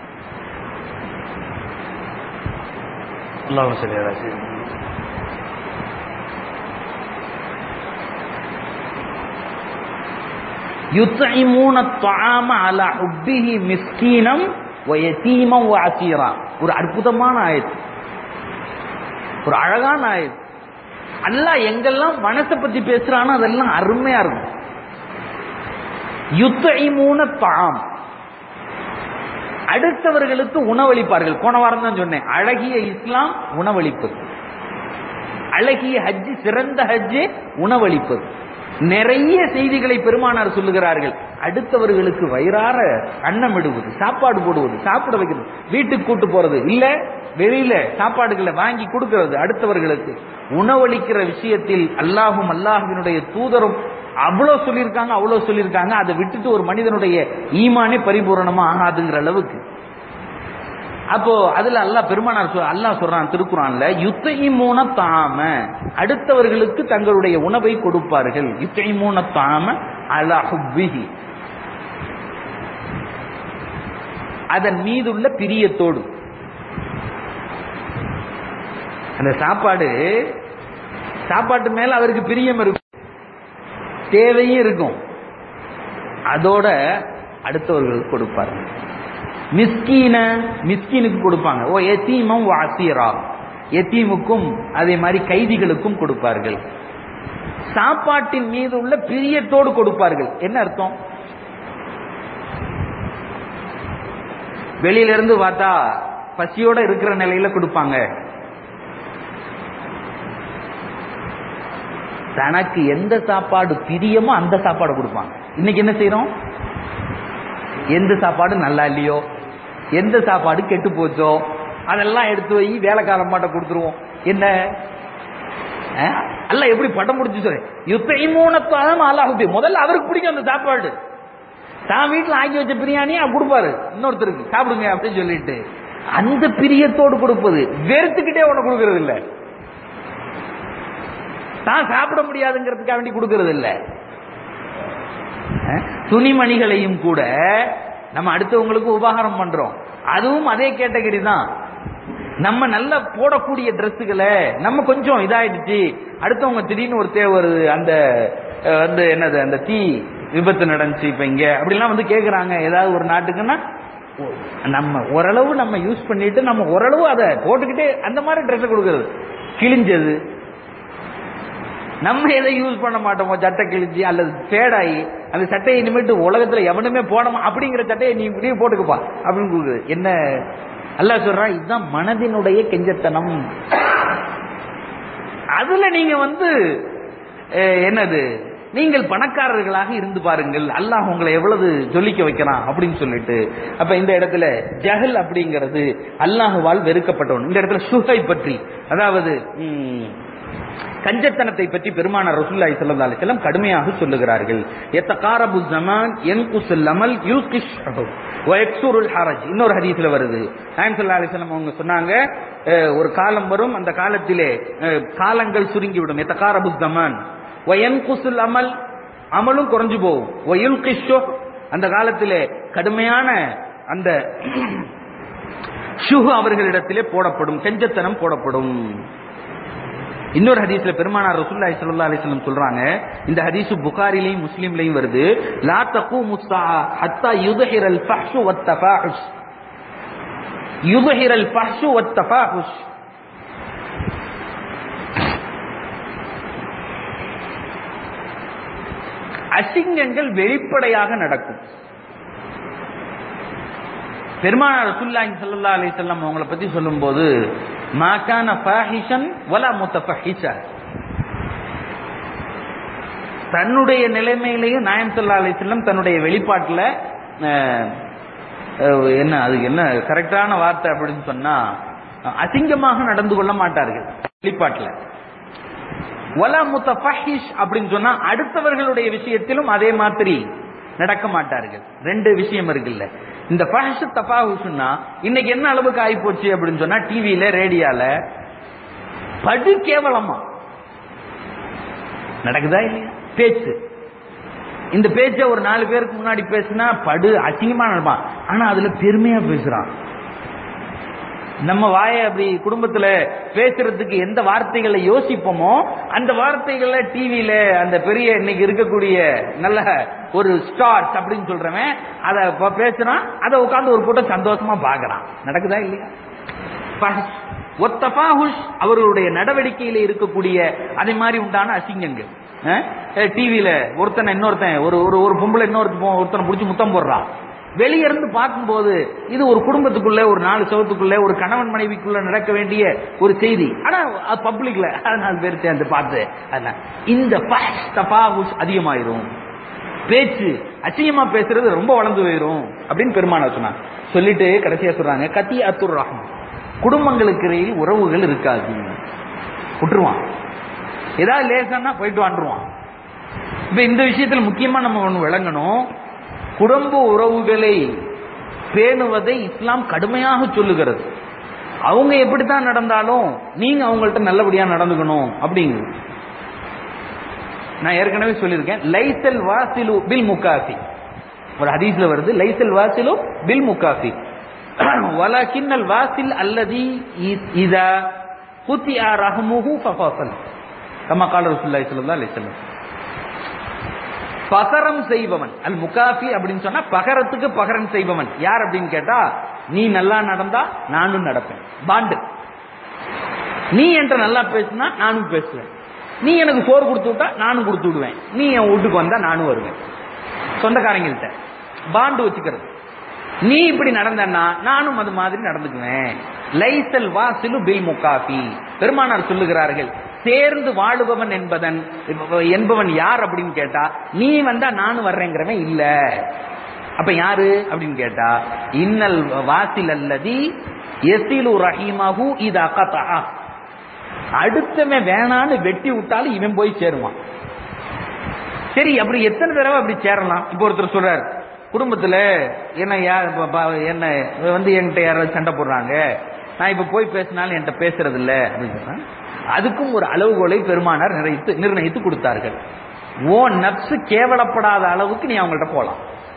Speaker 1: அல்லாஹ் சரி யுத்இமூன الطعام على حبه مسكينا ويتيما واسيرا ஒரு அற்புதமான ஆயத்து ஒரு அழகான ஆயத்து அல்லாஹ் எங்கெல்லாம் மனசை பத்தி பேசுறானோ அதெல்லாம் அருமையா இருக்கும் யுத்இமூன தாம் அடுத்தவர்களுக்கு உணவளிப்பார்கள் போன வாரம் தான் சொன்னேன் அழகிய இஸ்லாம் உணவளிப்பது அழகிய ஹஜ் சிறந்த ஹஜ் உணவளிப்பது நிறைய செய்திகளை பெருமானார் சொல்லுகிறார்கள் அடுத்தவர்களுக்கு வயிறார அன்னம் இடுவது சாப்பாடு போடுவது சாப்பிட வைக்கிறது வீட்டுக்கு கூட்டு போறது இல்ல வெளியில சாப்பாடுகளை வாங்கி கொடுக்கிறது அடுத்தவர்களுக்கு உணவளிக்கிற விஷயத்தில் அல்லாஹும் அல்லாஹுவினுடைய தூதரும் அவ்வளவு சொல்லியிருக்காங்க அவ்வளவு சொல்லியிருக்காங்க அதை விட்டுட்டு ஒரு மனிதனுடைய ஈமானே பரிபூரணமா ஆகாதுங்கிற அளவுக்கு அப்போ அதுல அல்லாஹ் பெருமானார் சொல் அல்லாஹ் சொல்றான் திருக்குறான்ல யுத்தைமூன தாம அடுத்தவர்களுக்கு தங்களுடைய உணவை கொடுப்பார்கள் யுத்தைமூன தாம அலா ஹுப்பிஹி அதன் மீதுள்ள பிரியத்தோடு அந்த சாப்பாடு சாப்பாட்டு மேல அவருக்கு பிரியம் இருக்கும் தேவையும் இருக்கும் அதோட அடுத்தவர்களுக்கு கொடுப்பார்கள் மிஸ்கீன மிஸ்கீனுக்கு கொடுப்பாங்க ஓ எத்தீமம் வாசிரா எத்தீமுக்கும் அதே மாதிரி கைதிகளுக்கும் கொடுப்பார்கள் சாப்பாட்டின் மீது உள்ள பிரியத்தோடு கொடுப்பார்கள் என்ன அர்த்தம் வெளியில இருந்து பார்த்தா பசியோட இருக்கிற நிலையில கொடுப்பாங்க தனக்கு எந்த சாப்பாடு பிரியமோ அந்த சாப்பாடு கொடுப்பாங்க இன்னைக்கு என்ன செய்யறோம் எந்த சாப்பாடு நல்லா இல்லையோ எந்த சாப்பாடு கெட்டு போச்சோ அதெல்லாம் எடுத்து வை வேலைக்காரன் மாட்ட கொடுத்துருவோம் என்ன அஹ்? அல்லாஹ் எப்படி படம் முடிச்சு சொல்ல யுத்தைமூனத்தாலும் அல்லாஹுபி முதல்ல அவருக்கு பிடிக்கும் அந்த சாப்பாடு தான் வீட்டுல ஆக்கி வச்ச பிரியாணி அவர் கொடுப்பாரு இன்னொருத்தருக்கு சாப்பிடுங்க அப்படின்னு சொல்லிட்டு அந்த பிரியத்தோடு கொடுப்பது வெறுத்துக்கிட்டே உனக்கு கொடுக்கறது இல்ல தான் சாப்பிட முடியாதுங்கிறதுக்காக வேண்டி கொடுக்கறது இல்ல அஹ்? துணிமணிகளையும் கூட நம்ம அடுத்தவங்களுக்கு உபகாரம் பண்றோம் அதுவும் அதே கேட்டகரி தான் நம்ம நல்லா போடக்கூடிய ட்ரெஸ்ஸுகளை நம்ம கொஞ்சம் இதாயிடுச்சு அடுத்தவங்க திடீர்னு ஒரு தேவை வருது அந்த அஹ், வந்து என்னது அந்த தீ விபத்து நடந்துச்சு இப்ப இங்க அப்படிலாம் வந்து கேக்குறாங்க ஏதாவது ஒரு நாட்டுக்குன்னா ஓ- நம்ம ஓரளவு நம்ம யூஸ் பண்ணிட்டு நம்ம ஓரளவு அதை போட்டுக்கிட்டே அந்த மாதிரி ட்ரெஸ் கொடுக்கறது கிழிஞ்சது நம்ம எதை யூஸ் பண்ண மாட்டோமோ சட்டை கிழிச்சு அல்லது ஃபேடாகி அந்த சட்டையை இனிமேட்டு உலகத்துல எவனுமே போடாம அப்படிங்கிற சட்டையை நீ நீ போட்டுக்கப்பா அப்படின்னு கொடுக்குது என்ன அல்லாஹ் சொல்றான் இதுதான் மனதினுடைய கெஞ்சத்தனம் அதுல நீங்க வந்து அஹ், என்னது நீங்கள் பணக்காரர்களாக இருந்து பாருங்கள் அல்லாஹ் உங்களை எவ்வளவு ஜொலிக்க வைக்கிறான் அப்படின்னு சொல்லிட்டு அப்ப இந்த இடத்துல ஜஹல் அப்படிங்கிறது அல்லாஹுவால் வெறுக்கப்பட்டவன் இந்த இடத்துல சுகை பற்றி அதாவது ம், கஞ்சத்தனத்தை பற்றி பெருமானார் ரசூலுல்லாஹி ஸல்லல்லாஹு அலைஹி வஸல்லம் கடுமையாக சொல்லுகிறார்கள் எத்தகாரபு ஜமான் யன்குசுல் அமல் யூஸ்கிஷ்ஹு வ யக்சுருல் ஹரஜ் இன்னொரு ஹதீஸ்ல வருது நாயகம் ஸல்லல்லாஹு அலைஹி வஸல்லம் அவங்க சொன்னாங்க அஹ், ஒரு காலம் வரும் அந்த காலத்திலே அஹ், காலங்கள் சுருங்கிவிடும் எத்தகாரபு ஜமான் வ யன்குசுல் அமல் அமலும் குறைஞ்சு போகும் வ யுல்கிஷ்ஹு அந்த காலத்திலே கடுமையான அந்த ஷுஹு அவர்களிடத்திலே போடப்படும் கெஞ்சத்தனம் போடப்படும் இன்னொரு ஹதீஸ்ல பெருமானார் ரசூலுல்லாஹி ஸல்லல்லாஹு அலைஹி வஸல்லம் சொல்றாங்க இந்த ஹதீஸ் புகாரிலையும் முஸ்லிம்லையும் வருது லா தகூமு ஸாஅ ஹத்தா யுத்ஹிரல் ஃபஹ்ஷு வத் தஃபாஹுஷ் யுத்ஹிரல் ஃபஹ்ஷு வத் தஃபாஹுஷ் அசிங்கங்கள் வெளிப்படையாக நடக்கும் பெருமானார் ரசூலுல்லாஹி ஸல்லல்லாஹு அலைஹி வஸல்லம் அவங்கள பத்தி சொல்லும்போது மாகான ஃபாஹிஷன் வலா முத்தஃபஹிஷா தன்னுடைய நிலைமையிலையும் நாயம் ஸல்லல்லாஹு அலைஹி வஸல்லம் தன்னுடைய வெளிப்பாட்டுல அஹ், அஹ், என்ன அதுக்கு என்ன கரெக்டான வார்த்தை அப்படின்னு சொன்னா அசிங்கமாக நடந்து கொள்ள மாட்டார்கள் வெளிப்பாட்டுல வலா முத்தஃபஹிஷ் அப்படின்னு சொன்னா அடுத்தவர்களுடைய விஷயத்திலும் அதே மாதிரி நடக்க மாட்டார்கள் ரெண்டு விஷயம் இருக்குல்ல இந்த ஃபஹஷ் தஃபாஹுஷ்னா இன்னைக்கு என்ன அளவுக்கு ஆகி போச்சு அப்படின்னு சொன்னா டிவியில ரேடியோல படு கேவலமா நடக்குதா இல்லையா பேச்சு இந்த பேச்ச ஒரு நாலு பேருக்கு முன்னாடி பேசினா படு அசிங்கமா நடப்பான் ஆனா அதுல பெருமையா பேசுறான் நம்ம வாய அப்படி குடும்பத்துல பேசுறதுக்கு எந்த வார்த்தைகளை யோசிப்போமோ அந்த வார்த்தைகளை டிவியில அந்த பெரிய இன்னைக்கு இருக்கக்கூடிய நல்ல ஒரு ஸ்டார்ஸ் அப்படின்னு சொல்றவன் அதை ப- பேசுறான் அதை உட்கார்ந்து ஒரு கூட்டம் சந்தோஷமா பாக்குறான் நடக்குதா இல்லையா ஃபஹஷ். ஒத்தபாஹுஷ் அவர்களுடைய நடவடிக்கையில இருக்கக்கூடிய அதே மாதிரி உண்டான அசிங்கங்கள் டிவியில ஒருத்தனை இன்னொருத்தன் ஒரு ஒரு ஒரு பொம்பளை இன்னொருத்தன் ஒருத்தனை பிடிச்சி முத்தம் போடுறான் வெளிய இருந்து பார்க்கும்போது இது ஒரு குடும்பத்துக்குள்ள ஒரு நாலு சவத்துக்குள்ள ஒரு கணவன் மனைவிக்குள்ள நடக்க வேண்டிய ஒரு செய்தி ஆனா பப்ளிக்ல நாலு பேர் சேர்ந்து பார்த்து அதனால இந்த ஃபஹஷ், தஃபாஹுஷ் அதிகமாயிரும் பேச்சு அசிங்கமா பேசுறது ரொம்ப வளர்ந்து போயிரும் அப்படின்னு பெருமான சொன்னாங்க சொல்லிட்டு கடைசியா சொல்றாங்க கத்தி அத்துர் ரஹ்மான் குடும்பங்களுக்கு இடையில் உறவுகள் இருக்காது விட்டுருவான் ஏதாவது லேசானா போயிட்டு வந்துருவான் இப்ப இந்த விஷயத்துல முக்கியமா நம்ம ஒண்ணு விளங்கணும் குடும்ப உறவுகளை பேணுவதை இஸ்லாம் கடுமையாக சொல்லுகிறது அவங்க எப்படித்தான் நடந்தாலும் நீங்க அவங்கள்ட்ட நல்லபடியா நடந்துக்கணும் அப்படிங்கிறது நான் ஏற்கனவே சொல்லியிருக்கேன் லைசல் வாசிலு பில் முகாஃபி ஒரு ஹதீஸ்ல வருது லைசல் வாசிலு பில் முகாஃபி வலக்கின்னல் வாசில் அல்லதி இ- இதா குத்தியா ரஹமுஹு ஃபஃபசல் கமா கால ரசூலுல்லாஹி ஸல்லல்லாஹு அலைஹி வஸல்லம் பகரம் செய்பவன் அல் முகாஃபி அப்படின்னு சொன்னா பகரத்துக்கு பகரம் செய்பவன் யார் அப்படின்னு கேட்டா நீ நல்லா நடந்தா நானும் நடப்பேன் பாண்டு நீ என்கிட்ட நல்லா பேசுனா நானும் பேசுவேன் நீ எனக்கு சோறு கொடுத்து விட்டா நானும் கொடுத்து விடுவேன் நீ என் வீட்டுக்கு வந்தா நானும் வருவேன் சொந்தக்காரங்கள்ட்ட பாண்டு வச்சுக்கிறது நீ இப்படி நடந்தன்னா நானும் அது மாதிரி நடந்துக்குவேன் லைசல் வாசிலு பில் முகாஃபி பெருமானார் சொல்லுகிறார்கள் சேர்ந்து வாழுபவன் என்பதன் என்பவன் யார் அப்படின்னு கேட்டா நீ வந்தா நானும் வர்றேங்கிறவன் இல்ல அப்ப யாரு அப்படின்னு கேட்டா இன்னல் வாசில் அல்லதி எசிலு ரஹீமஹு இதா கதா அடுத்தவன் வேணான்னு வெட்டி விட்டாலும் இவன் போய் சேருவான் சரி அப்படி எத்தனை தடவை அப்படி சேரலாம் இப்போ ஒருத்தர் சொல்றாரு குடும்பத்துல என்ன யார் இப்ப பா- என்ன வந்து என்கிட்ட யாராவது சண்டை போடுறாங்க நான் இப்ப போய் பேசினாலும் என்கிட்ட பேசுறது இல்ல அப்படின்னு சொன்னா, அதுக்கும் ஒரு அளவுகோலை பெருமானார் நிர்ணயித்து நிர்ணயித்து கொடுத்தார்கள் ஓ நப்சு கேவலப்படாத அளவுக்கு நீ அவங்கள்ட்ட போலாம்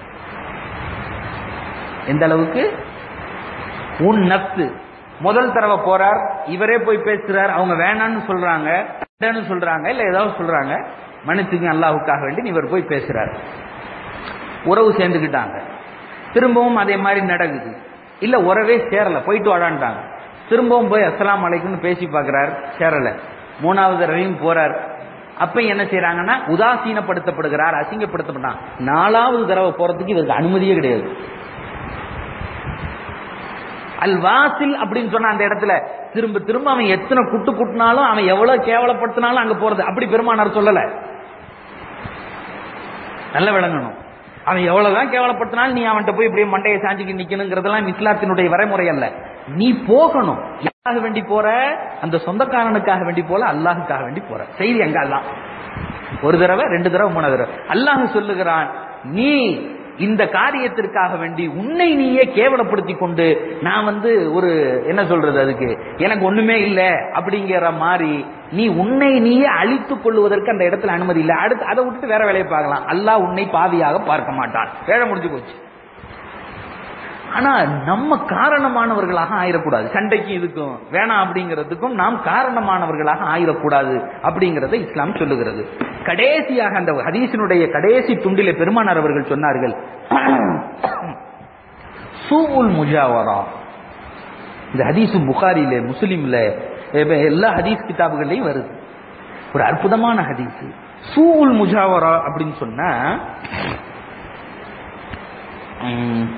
Speaker 1: எந்த அளவுக்கு உன் நப்சு முதல் தடவை போறார் இவரே போய் பேசுறார் அவங்க வேணான்னு சொல்றாங்க வேண்டான்னு சொல்றாங்க இல்ல ஏதாவது சொல்றாங்க மன்னிச்சுங்க அல்லாஹுக்காக வேண்டி இவர் போய் பேசுறார் உறவு சேர்ந்துக்கிட்டாங்க திரும்பவும் அதே மாதிரி நடக்குது இல்ல உறவே சேரல போயிட்டு வாடான்ட்டாங்க திரும்பவும் போய் அஸ்ஸலாமு அலைக்கும்னு பேசி பார்க்கறார் சேரல மூணாவது தடவையும் போறார் அப்ப என்ன செய்றாங்கன்னா உதாசீனப்படுத்தப்படுகிறார் அசிங்கப்படுத்தப்பட்டான் நாலாவது தடவை போறதுக்கு இவருக்கு அனுமதியே கிடையாது அல் வாசில் அப்படின்னு சொன்ன அந்த இடத்துல திரும்ப திரும்ப அவன் எத்தனை குட்டு குட்டினாலும் அவன் எவ்வளவு கேவலப்படுத்தினாலும் அங்க போறது அப்படி பெருமானார் சொல்லல நல்ல விளங்கணும் அவன் எவ்வளவுதான் கேவலப்படுத்தினாலும் நீ அவன்கிட்ட போய் இப்படியே மண்டையை சாஞ்சிக்கு நிக்கணுங்கிறதெல்லாம் இஸ்லாத்தினுடைய வரைமுறை அல்ல நீ போகணும் யாருக்காக வேண்டி போற அந்த சொந்தக்காரனுக்காக வேண்டி போல அல்லாஹுக்காக வேண்டி போற செய்தி அங்க அல்லாஹ் ஒரு தடவை ரெண்டு தடவை மூணு தடவை அல்லாஹ் சொல்லுகிறான் நீ இந்த காரியத்திற்காக வேண்டி உன்னை நீயே கேவலப்படுத்தி கொண்டு நான் வந்து ஒரு என்ன சொல்றது அதுக்கு எனக்கு ஒண்ணுமே இல்ல அப்படிங்கிற மாதிரி நீ உன்னை நீயே அழித்துக் கொள்வதற்கு அந்த இடத்துல அனுமதி இல்லை அடுத்து அதை விட்டுட்டு வேற வேலையை பார்க்கலாம் அல்லாஹ் உன்னை பாவியாக பார்க்க மாட்டான் வேலை முடிஞ்சு போச்சு ஆனா நம்ம காரணமானவர்களாக ஆயிடக்கூடாது சண்டைக்கு இதுக்கும் வேணாம் அப்படிங்கிறதுக்கும் நாம் காரணமானவர்களாக ஆயிடக்கூடாது அப்படிங்கறதை இஸ்லாம் சொல்லுகிறது கடைசியாக அந்த ஹதீஸினுடைய கடைசி துண்டிலே பெருமானார் அவர்கள் சொன்னார்கள் சூவுல் முஜாவரா இந்த ஹதீஸ் புகாரில முஸ்லிம்ல எ- எல்லா ஹதீஸ் கிதாபுகள்லையும் வருது ஒரு அற்புதமான ஹதீஸ் சூவுல் முஜாவரா அப்படின்னு சொன்னா உம்,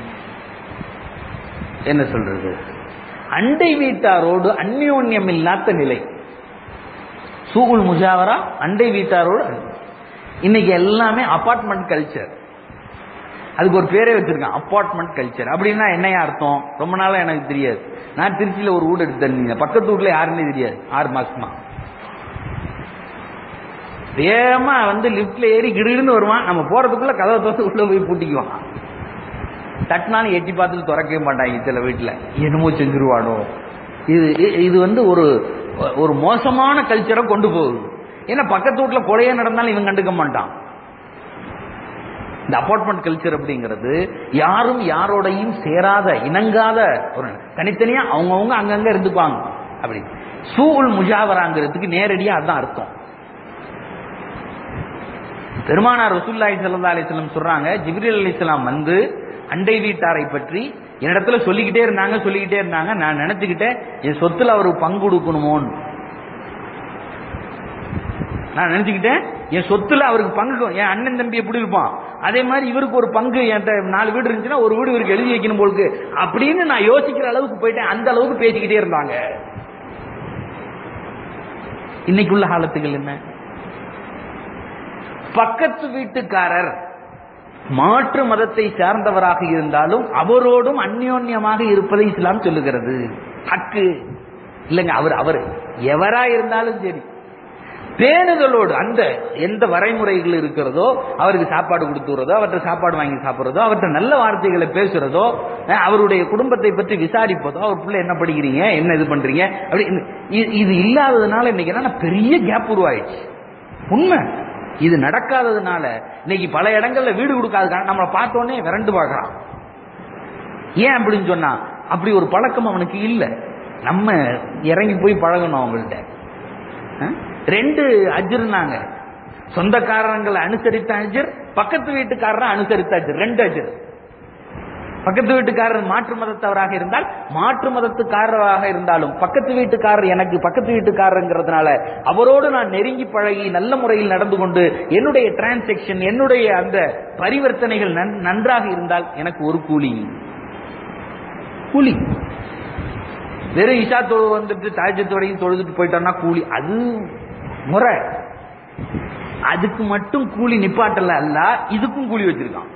Speaker 1: என்ன சொல்றது அண்டை வீட்டாரோடு அந்யோன்யம் இல்லாத நிலை சூகுல் முஜாவரா அண்டை வீட்டாரோடு இன்னைக்கு எல்லாமே அபார்ட்மெண்ட் கல்ச்சர் அதுக்கு ஒரு பேரே வச்சிருக்கான் அபார்ட்மெண்ட் கல்ச்சர் அப்படின்னா என்னையா அர்த்தம் ரொம்ப நாளா எனக்கு தெரியாது நான் திருச்சியில ஒரு வீடு எடுத்து தந்தீங்க பக்கத்து வீட்ல யாருன்னே தெரியாது ஆறு மாசமா வேகமா வந்து லிப்ட்ல ஏறி கிடுன்னு வருவான் நம்ம போறதுக்குள்ள கதவை திறந்து உள்ள போய் பூட்டிக்குவான் தட்டினாலும் எட்டி பார்த்துட்டு திறக்கவே மாட்டாங்க சில வீட்டுல என்னமோ செஞ்சிருவானோ இது இது வந்து ஒரு ஒரு மோசமான கல்ச்சரை கொண்டு போகுது ஏன்னா பக்கத்து வீட்டுல கொலையே நடந்தாலும் இவன் கண்டுக்க மாட்டான் இந்த அபார்ட்மெண்ட் கல்ச்சர் அப்படிங்கிறது யாரும் யாரோடையும் சேராத இணங்காத ஒரு தனித்தனியா அவங்கவுங்க அங்கங்க இருந்துக்குவாங்க அப்படி சூல் முஜாவராங்கிறதுக்கு நேரடியா அதான் அர்த்தம் பெருமானார் ரசூல்லாய் சல்லா அலிஸ்லாம் சொல்றாங்க ஜிப்ரீல் அலிஸ்லாம் வந்து அண்டை வீட்டாரை பற்றி என்னிடத்துல சொல்லிக்கிட்டே இருந்தாங்க சொல்லிக்கிட்டே இருந்தாங்க நான் நினைச்சுக்கிட்டேன் என் சொத்துல அவருக்கு பங்கு கொடுக்கணுமோன்னு நான் நினைச்சுக்கிட்டேன் என் சொத்துல அவருக்கு பங்கு என் அண்ணன் தம்பி எப்படி இருப்பான் அதே மாதிரி இவருக்கு ஒரு பங்கு என்கிட்ட நாலு வீடு இருந்துச்சுன்னா ஒரு வீடு இவருக்கு எழுதி வைக்கணும் போலுக்கு அப்படின்னு நான் யோசிக்கிற அளவுக்கு போயிட்டேன் அந்த அளவுக்கு பேசிக்கிட்டே இருந்தாங்க இன்னைக்குள்ள காலத்துகள் என்ன பக்கத்து வீட்டுக்காரர் மாற்று மதத்தை சார்ந்தவராக இருந்தாலும் அவரோடும் அந்யோன்யமாக இருப்பதை இஸ்லாம் சொல்லுகிறது ஹக்கு இல்லைங்க அவர் அவர் எவரா இருந்தாலும் சரி பேணுதலோடு அந்த எந்த வரைமுறைகள் இருக்கிறதோ அவருக்கு சாப்பாடு கொடுத்துறதோ அவர்கிட்ட சாப்பாடு வாங்கி சாப்பிட்றதோ அவர்கிட்ட நல்ல வார்த்தைகளை பேசுறதோ அஹ், அவருடைய குடும்பத்தை பற்றி விசாரிப்பதோ அவர் பிள்ளை என்ன படிக்கிறீங்க என்ன இது பண்றீங்க அப்படி இது- இது இல்லாததுனால இன்னைக்கு என்ன பெரிய கேப் உருவாயிடுச்சு உண்மை இது நடக்காததுனால இன்னைக்கு பல இடங்கள்ல வீடு கொடுக்காத நம்மளை பார்த்தோன்னே விரண்டு பார்க்கறான் ஏன் அப்படின்னு சொன்னா அப்படி ஒரு பழக்கம் அவனுக்கு இல்ல நம்ம இறங்கி போய் பழகணும் அவங்கள்ட்ட அஹ்? ரெண்டு அஜிர்னாங்க சொந்தக்காரங்களை அனுசரித்த அஜிர் பக்கத்து வீட்டுக்காரரை அனுசரித்த அஜிர் ரெண்டு அஜிர் பக்கத்து வீட்டுக்காரர் மாற்று மதத்தவராக இருந்தால் மாற்று மதத்துக்காரராக இருந்தாலும் பக்கத்து வீட்டுக்காரர் எனக்கு பக்கத்து வீட்டுக்காரங்கிறதுனால அவரோடு நான் நெருங்கி பழகி நல்ல முறையில் நடந்து கொண்டு என்னுடைய டிரான்சாக்சன் என்னுடைய அந்த பரிவர்த்தனைகள் நன்- நன்றாக இருந்தால் எனக்கு ஒரு கூலி கூலி வெறும் இஷா தொழு வந்துட்டு தாஜத்தோடையும் தொழுதுட்டு போயிட்டோம்னா கூலி அது முறை அதுக்கு மட்டும் கூலி நிப்பாட்டல அல்ல இதுக்கும் கூலி வச்சிருக்கான்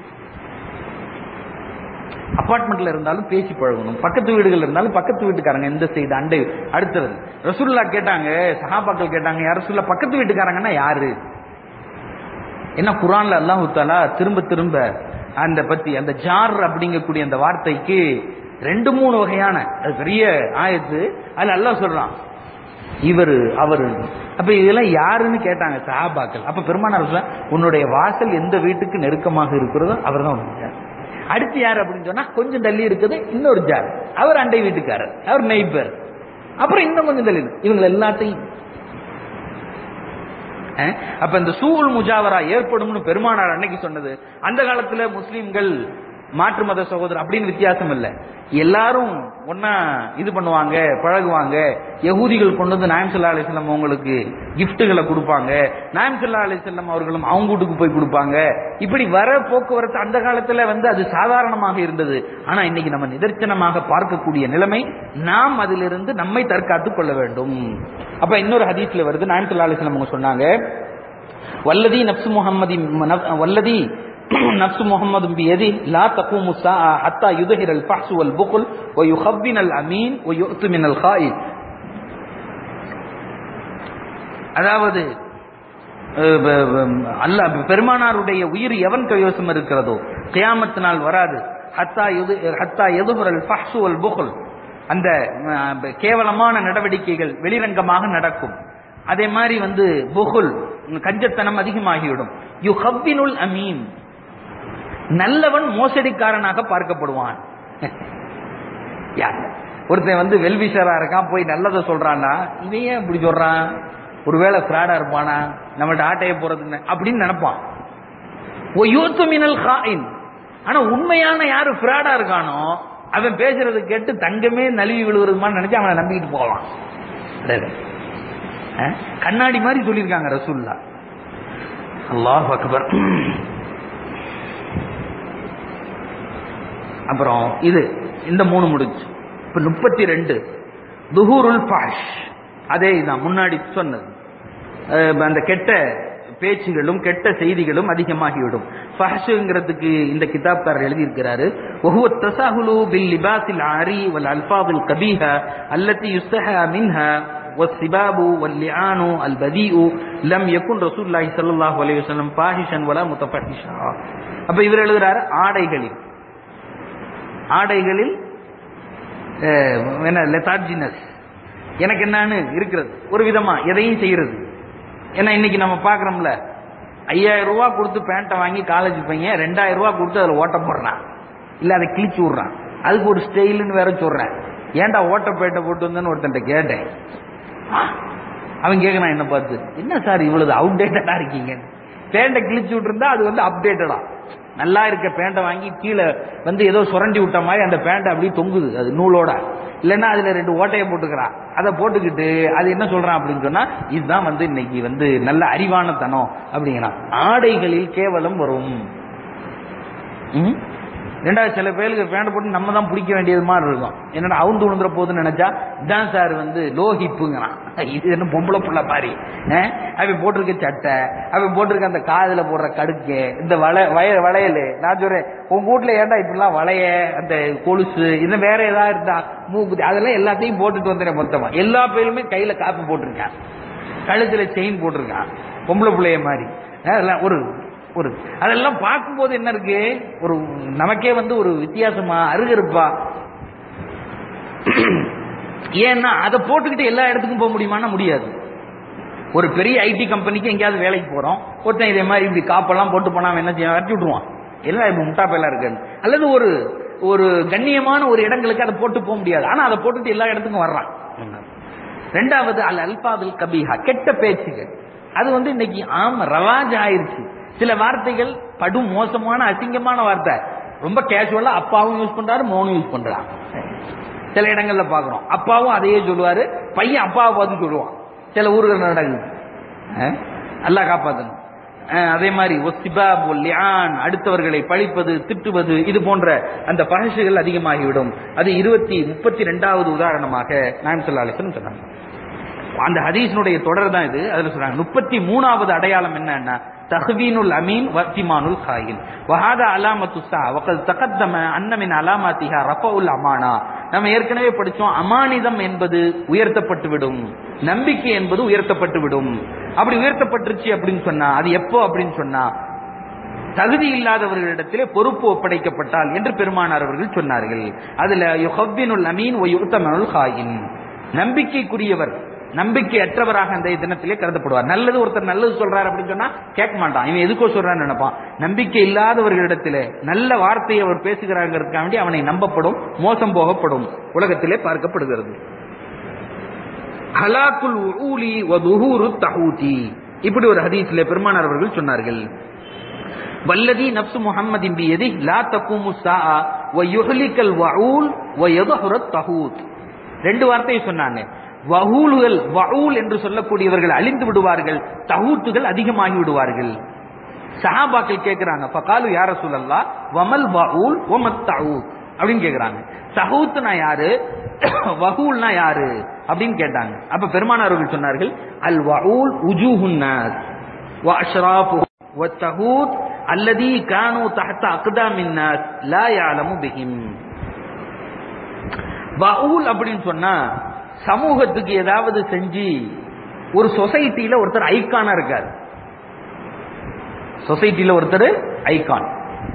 Speaker 1: அபார்ட்மெண்ட்ல இருந்தாலும் பேசி பழகணும் பக்கத்து வீடுகள் இருந்தாலும் பக்கத்து வீட்டுக்காரங்க எந்த சைடு அண்டை அடுத்தது ரசூல்லா கேட்டாங்க சஹாபாக்கள் கேட்டாங்க யார் ரசூல்லா பக்கத்து வீட்டுக்காரங்கன்னா யாரு என்ன குரான்ல அல்லாஹ் தாலா திரும்ப திரும்ப அந்த பத்தி அந்த ஜார் அப்படிங்கக்கூடிய அந்த வார்த்தைக்கு ரெண்டு மூணு வகையான அது பெரிய ஆயத்து அதுல அல்லாஹ் சொல்றான் இவரு அவரு அப்ப இதெல்லாம் யாருன்னு கேட்டாங்க சஹாபாக்கள் அப்ப பெருமானார் சொல்ல உன்னுடைய வாசல் எந்த வீட்டுக்கு நெருக்கமாக இருக்கிறதோ அவர் தான் ஜார் அடுத்து யார் அப்படின்னு சொன்னா கொஞ்சம் தள்ளி இருக்குது இன்னொரு ஜார் அவர் அண்டை வீட்டுக்காரர் அவர் நெய்பர் அப்புறம் இன்னும் கொஞ்சம் தள்ளி இருக்கு. இவங்க எல்லாத்தையும் அஹ், அப்ப இந்த சூழ் முஜாவரா ஏற்படும்னு பெருமானார் அன்னைக்கு சொன்னது அந்த காலத்துல முஸ்லிம்கள் மாற்று மத சகோதரர் அப்படின்னு வித்தியாசம் இல்ல எல்லாரும் ஒன்னா இது பண்ணுவாங்க பழகுவாங்க யகூதிகள் கொண்டு வந்து நாயம் சல்லா அலிஸ்லாம் அவங்களுக்கு கிஃப்ட்டுகளை கொடுப்பாங்க நாயம் சல்லா அலிஸ்லாம் அவர்களும் அவங்க வீட்டுக்கு போய் கொடுப்பாங்க இப்படி வர போக்குவரத்து அந்த காலத்துல வந்து அது சாதாரணமாக இருந்தது ஆனா இன்னைக்கு நம்ம நிதர்சனமாக பார்க்கக்கூடிய நிலைமை நாம் அதிலிருந்து நம்மை தற்காத்துக் கொள்ள வேண்டும் அப்ப இன்னொரு ஹதீஸ்ல வருது நாயம் சல்லா அலிஸ்லாம் அவங்க சொன்னாங்க வல்லதி நப்சு முஹம்மதி வல்லதி நப்சு முஹம்மது பியதி லா தகுமு ஸாஅ ஹத்தா யுதஹிர அல் ஃபஹ்ஸ் வல் புக்ல் வ யுஹவ்வின அல் அமீன் வ யுஅத்து மின் அல் ஹாயித் அதாவது அஹ், ப- ப- அல்லாஹ் பெருமானாருடைய உயிர் எவன் கைவசம் இருக்கிறதோ கியாமத்து நாள் வராது ஹத்தா எது ஹத்தா எதுகுரல் ஃபஹ்சு வல் புகுல் அந்த அஹ், கேவலமான நடவடிக்கைகள் வெளிரங்கமாக நடக்கும் அதே மாதிரி வந்து புகுல் கஞ்சத்தனம் அதிகமாகிவிடும் யு ஹவ்வினுல் அமீன் நல்லவன் மோசடிக்காரனாக பார்க்கப்படுவான் யார் ஒருத்தன் வந்து வெல்விஷரா இருக்கான் போய் நல்லதை சொல்றான்னா இவன் ஏன் இப்படி சொல்றான் ஒருவேளை ஃப்ராடா இருப்பானா நம்மள்ட்ட ஆட்டைய போறதுன்னு அப்படின்னு நினைப்பான் ஓ யூத்து மினல் ஹாயின் ஆனா உண்மையான யாரு ஃப்ராடா இருக்கானோ அவன் பேசுறது கேட்டு தங்கமே நழுவி விழுவுறதுமான்னு நினைச்சு அவனை நம்பிக்கிட்டு போவான் அடடே. அஹ்? கண்ணாடி மாதிரி சொல்லியிருக்காங்க ரசூல்லா அல்லாஹ் அக்பர் அப்புறம் இது இந்த மூணு முடிஞ்சு இப்ப முப்பத்தி ரெண்டு துஹூருல் ஃபாஷ் அதே இதான் முன்னாடி சொன்னது அஹ் அந்த கெட்ட பேச்சுகளும் கெட்ட செய்திகளும் அதிகமாகிவிடும் ஃபஹஷுங்கிறதுக்கு இந்த கிதாப்காரர் எழுதியிருக்கிறாரு وهو التساهل باللباس العاري والألفاظ القبيحة التي يستحى منها வஸ்ஸிபாபு வல்லிஆனு அல்பதீஉ லம் யகுன் ரசூலுல்லாஹி ஸல்லல்லாஹு அலைஹி வஸல்லம் ஃபாஹிஷன் வலா முத்தஃபஹிஷா அப்ப இவர் எழுதுறாரு ஆடைகளில் ஆடைகளில் அஹ், என்ன லெத்தார்ஜினஸ் எனக்கு என்னன்னு இருக்கிறது ஒரு விதமா எதையும் செய்யறது ஏன்னா இன்னைக்கு நம்ம பாக்குறோம்ல ஐயாயிரம் ரூபாய் கொடுத்து பேண்ட்டை வாங்கி காலேஜ் பையன் ரெண்டாயிரம் ரூபாய் கொடுத்து அதுல ஓட்ட போடுறான் இல்ல அதை கிழிச்சு விடுறான் அதுக்கு ஒரு ஸ்டைலுன்னு வேற சொல்றேன் ஏன்டா ஓட்ட பேட்டை போட்டு வந்தேன்னு ஒருத்தன்ட்ட கேட்டேன் ஆ, அவன் கேட்கறான் என்ன பார்த்து என்ன சார் இவ்வளவு அவுடேட்டடா இருக்கீங்க பேண்ட்டை கிழிச்சு விட்டுருந்தா அது வந்து அப்டேட்டடா நல்லா இருக்க பேண்ட்டை வாங்கி கீழே வந்து ஏதோ சுரண்டி விட்ட மாதிரி அந்த பேண்ட் அப்படியே தொங்குது அது நூலோட இல்லைன்னா அதுல ரெண்டு ஓட்டையை போட்டுக்கிறான் அதை போட்டுக்கிட்டு அது என்ன சொல்றான் அப்படின்னு சொன்னா இதுதான் வந்து இன்னைக்கு வந்து நல்ல அறிவான தனம் அப்படிங்கிறான் ஆடைகளில் கேவலம் வரும் ம்? ரெண்டாவது சில பேருக்கு பேண்ட் போட்டு நம்ம தான் பிடிக்க வேண்டியது மாதிரி இருக்கும் என்னடா அவுந்து விழுந்துற போகுதுன்னு நினைச்சா இதான் சார் வந்து லோ ஹிப்புங்கிறான் இது என்ன பொம்பளை புள்ள மாதிரி அஹ்? அவன் போட்டிருக்க சட்டை அவன் போட்டிருக்க அந்த காதுல போடுற கடுக்கு இந்த வள வய வளையல் நான் சொல்றேன் உங்க வீட்டுல ஏன்டா இப்படிலாம் வளைய அந்த கொலுசு இன்னும் வேற ஏதாவது இருந்தா மூக்குத்தி அதெல்லாம் எல்லாத்தையும் போட்டுட்டு வந்துடுறேன் மொத்தமா எல்லா பேருமே கையில காப்பு போட்டிருக்கான் கழுத்துல செயின் போட்டிருக்கான் பொம்பளை பிள்ளைய மாதிரி அதெல்லாம் ஒரு ஒரு அதெல்லாம் பார்க்கும்போது என்ன இருக்கு ஒரு நமக்கே வந்து ஒரு வித்தியாசமா அருகருப்பா ஏன்னா அதை போட்டுக்கிட்டு எல்லா இடத்துக்கும் போக முடியுமான்னா முடியாது ஒரு பெரிய ஐடி கம்பெனிக்கு எங்கேயாவது வேலைக்கு போறோம் ஒருத்தன் இதே மாதிரி இப்படி காப்பெல்லாம் போட்டு போனா அவன் என்ன செய்ய விரட்டி விட்டுருவான் எல்லாம் இப்ப முட்டாப்பெல்லாம் இருக்கு அல்லது ஒரு ஒரு கண்ணியமான ஒரு இடங்களுக்கு அதை போட்டு போக முடியாது ஆனா அதை போட்டுட்டு எல்லா இடத்துக்கும் வர்றான் ரெண்டாவது அல் அல்பாவில் கபீஹா கெட்ட பேச்சுகள் அது வந்து இன்னைக்கு ஆமா ரவாஜ் ஆயிருச்சு சில வார்த்தைகள் படும் மோசமான அசிங்கமான வார்த்தை ரொம்ப கேஷுவலா அப்பாவும் யூஸ் பண்றாரு மோனும் யூஸ் பண்றான் சில இடங்கள்ல பாக்குறோம் அப்பாவும் அதையே சொல்லுவாரு பையன் அப்பாவை பார்த்து சொல்லுவான் சில ஊர்கள் நடக்குது அஹ்? அல்லாஹ் காப்பாத்தணும் அஹ், அதே மாதிரி ஒஸ்திபாப் லியான் அடுத்தவர்களை பழிப்பது திட்டுவது இது போன்ற அந்த பகசுகள் அதிகமாகிவிடும் அது இருபத்தி முப்பத்தி ரெண்டாவது உதாரணமாக நான் சொல்லாலிசன் சொன்னாங்க அந்த ஹதீஸினுடைய தொடர் தான் இது அதுல சொல்றாங்க முப்பத்தி மூணாவது அடையாளம் என்னன்னா தஹ்வீனுல் அமீன் வத்திமானுல் காயின் வஹாதா அலாமத்து சா வகல் தகத்தம அன்னமின் அலாமாத்திஹா ரஃபவுல் அமானா நம்ம ஏற்கனவே படிச்சோம் அமானிதம் என்பது உயர்த்தப்பட்டு விடும் நம்பிக்கை என்பது உயர்த்தப்பட்டு விடும் அப்படி உயர்த்தப்பட்டுருச்சு அப்படின்னு சொன்னா அது எப்போ அப்படின்னு சொன்னா தகுதி இல்லாதவர்களிடத்திலே பொறுப்பு ஒப்படைக்கப்பட்டால் என்று பெருமானார் அவர்கள் சொன்னார்கள் அதுல யுஹவ்வினுல் அமீன் ஒ யுத்தமனுல் ஹாயின் நம்பிக்கைக்குரியவர் நம்பிக்கையற்றவராக அந்த தினத்திலே கருதப்படுவார் நல்லது ஒருத்தர் நல்லது சொல்றாரு அப்படின்னு சொன்னா கேட்க மாட்டான் இவன் எதுக்கோ சொல்றான்னு நினைப்பான் நம்பிக்கை இல்லாதவர்களிடத்திலே நல்ல வார்த்தையை அவர் பேசுகிறாங்கிறதுக்காக வேண்டி அவனை நம்பப்படும் மோசம் போகப்படும் உலகத்திலே பார்க்கப்படுகிறது ஹலாக்குல் ஊலி வதுஹூரு தஹூதி இப்படி ஒரு ஹதீஸ்ல பெருமானார் அவர்கள் சொன்னார்கள் வல்லதி நப்சு முஹம்மதின் பியதி லா தக்கூமு ஸாஆ வ யுஹ்லிகல் வஊல் வ யதுஹுரத் தஹூத் ரெண்டு வார்த்தையை சொன்னாங்க வஹூல்கள் வஊல் என்று சொல்லக்கூடியவர்கள் அழிந்து விடுவார்கள் தஹூத்துகள் அதிகமாகி விடுவார்கள் சஹாபாக்கள் கேட்கிறாங்க ஃபகாலு யா ரசூலல்லாஹ் வமல் வஊல் வமத் தஹூத் அப்படின்னு கேக்குறாங்க தஹூத்னா யாரு வஹூல்னா யாரு அப்படின்னு கேட்டாங்க அப்ப பெருமானார்கள் சொன்னார்கள் அல் வஊல் உஜூஹுன் நாஸ் வ அஷ்ராஃபுஹும் والتهود الذي كانوا تحت أقدام الناس لا يعلم بهم வவுல் அப்படின்னு சொன்னா சமூகத்துக்கு ஏதாவது செஞ்சு ஒரு சொசைட்டில ஒருத்தர் ஐக்கானா இருக்காரு சொசைட்டில ஒருத்தர் ஐகான்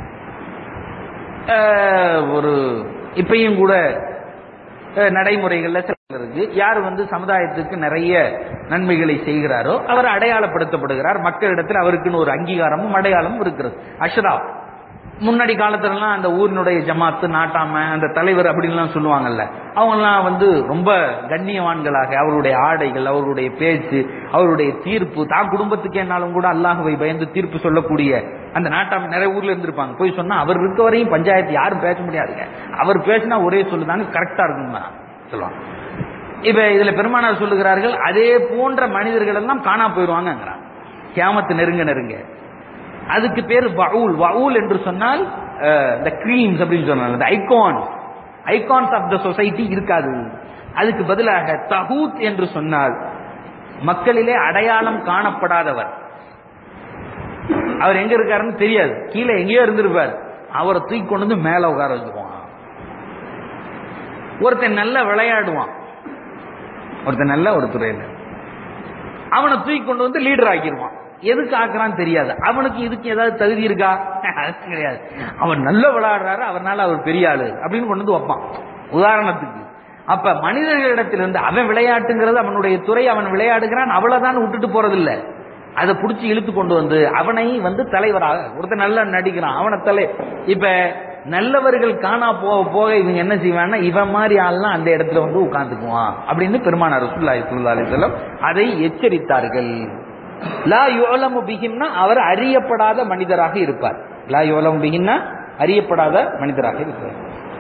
Speaker 1: ஒரு இப்பயும் கூட அஹ், நடைமுறைகள்ல சில இருக்கு யார் வந்து சமுதாயத்துக்கு நிறைய நன்மைகளை செய்கிறாரோ அவர் அடையாளப்படுத்தப்படுகிறார் மக்களிடத்தில் அவருக்குன்னு ஒரு அங்கீகாரமும் அடையாளமும் இருக்கிறது அஷ்ராப் முன்னாடி காலத்துலலாம் அந்த ஊரினுடைய ஜமாத்து நாட்டாம அந்த தலைவர் அப்படின்லாம் சொல்லுவாங்கல்ல அவங்கெல்லாம் வந்து ரொம்ப கண்ணியவான்களாக அவருடைய ஆடைகள் அவருடைய பேச்சு அவருடைய தீர்ப்பு தான் குடும்பத்துக்கு என்னாலும் கூட அல்லாஹுவை பயந்து தீர்ப்பு சொல்லக்கூடிய அந்த நாட்டாம நிறைய ஊர்ல இருந்திருப்பாங்க போய் சொன்னா அவர் இருக்க வரையும் பஞ்சாயத்து யாரும் பேச முடியாதுங்க அவர் பேசினா ஒரே சொல்லுதாங்க கரெக்டா இருக்கும் சொல்லுவாங்க இப்ப இதுல பெருமானார் சொல்லுகிறார்கள் அதே போன்ற மனிதர்கள் எல்லாம் காணா போயிடுவாங்கிறாங்க கியாமத்து நெருங்க நெருங்க அதுக்கு பேர் வவுல் வவுல் என்று சொன்னால் இந்த கிரீம்ஸ் அப்படின்னு சொன்னாங்க இந்த icons icons of the society இருக்காது அதுக்கு பதிலாக தஹூத் என்று சொன்னால் மக்களிலே அடையாளம் காணப்படாதவர் அவர் எங்க இருக்காருன்னு தெரியாது கீழே எங்கேயோ இருந்திருப்பார் அவரை தூக்கி கொண்டு வந்து மேல உட்கார வச்சுக்குவான் ஒருத்தன் நல்லா விளையாடுவான்
Speaker 2: ஒருத்தன் நல்ல ஒரு துறையில அவனை தூக்கி கொண்டு வந்து லீடர் ஆக்கிடுவான் எதுக்கு ஆக்குறான்னு தெரியாது அவனுக்கு இதுக்கு ஏதாவது தகுதி இருக்கா அது கிடையாது அவன் நல்ல விளையாடுறாரு அவனால அவர் பெரிய ஆளு அப்படின்னு கொண்டு வந்து வைப்பான் உதாரணத்துக்கு அப்ப மனிதர்களிடத்திலிருந்து அவன் விளையாட்டுங்கிறது அவனுடைய துறை அவன் விளையாடுகிறான் அவ்வளவுதான் விட்டுட்டு போறதில்ல அதை புடிச்சு இழுத்து கொண்டு வந்து அவனை வந்து தலைவராக ஒருத்தன் நல்லா நடிக்கிறான் அவனை தலை இப்ப நல்லவர்கள் காணா போக போக இவங்க என்ன செய்வான்னா இவன் மாதிரி ஆள்லாம் அந்த இடத்துல வந்து உட்கார்ந்துக்குவான் அப்படின்னு பெருமானார் ரசூலுல்லாஹி ஸல்லல்லாஹு அலைஹி வஸல்லம் அதை எச்சரித்தார்கள் லா யோலமு பிகின்னா அவர் அறியப்படாத மனிதராக இருப்பார் லா யோலமு பிகின்னா அறியப்படாத மனிதராக இருப்பார்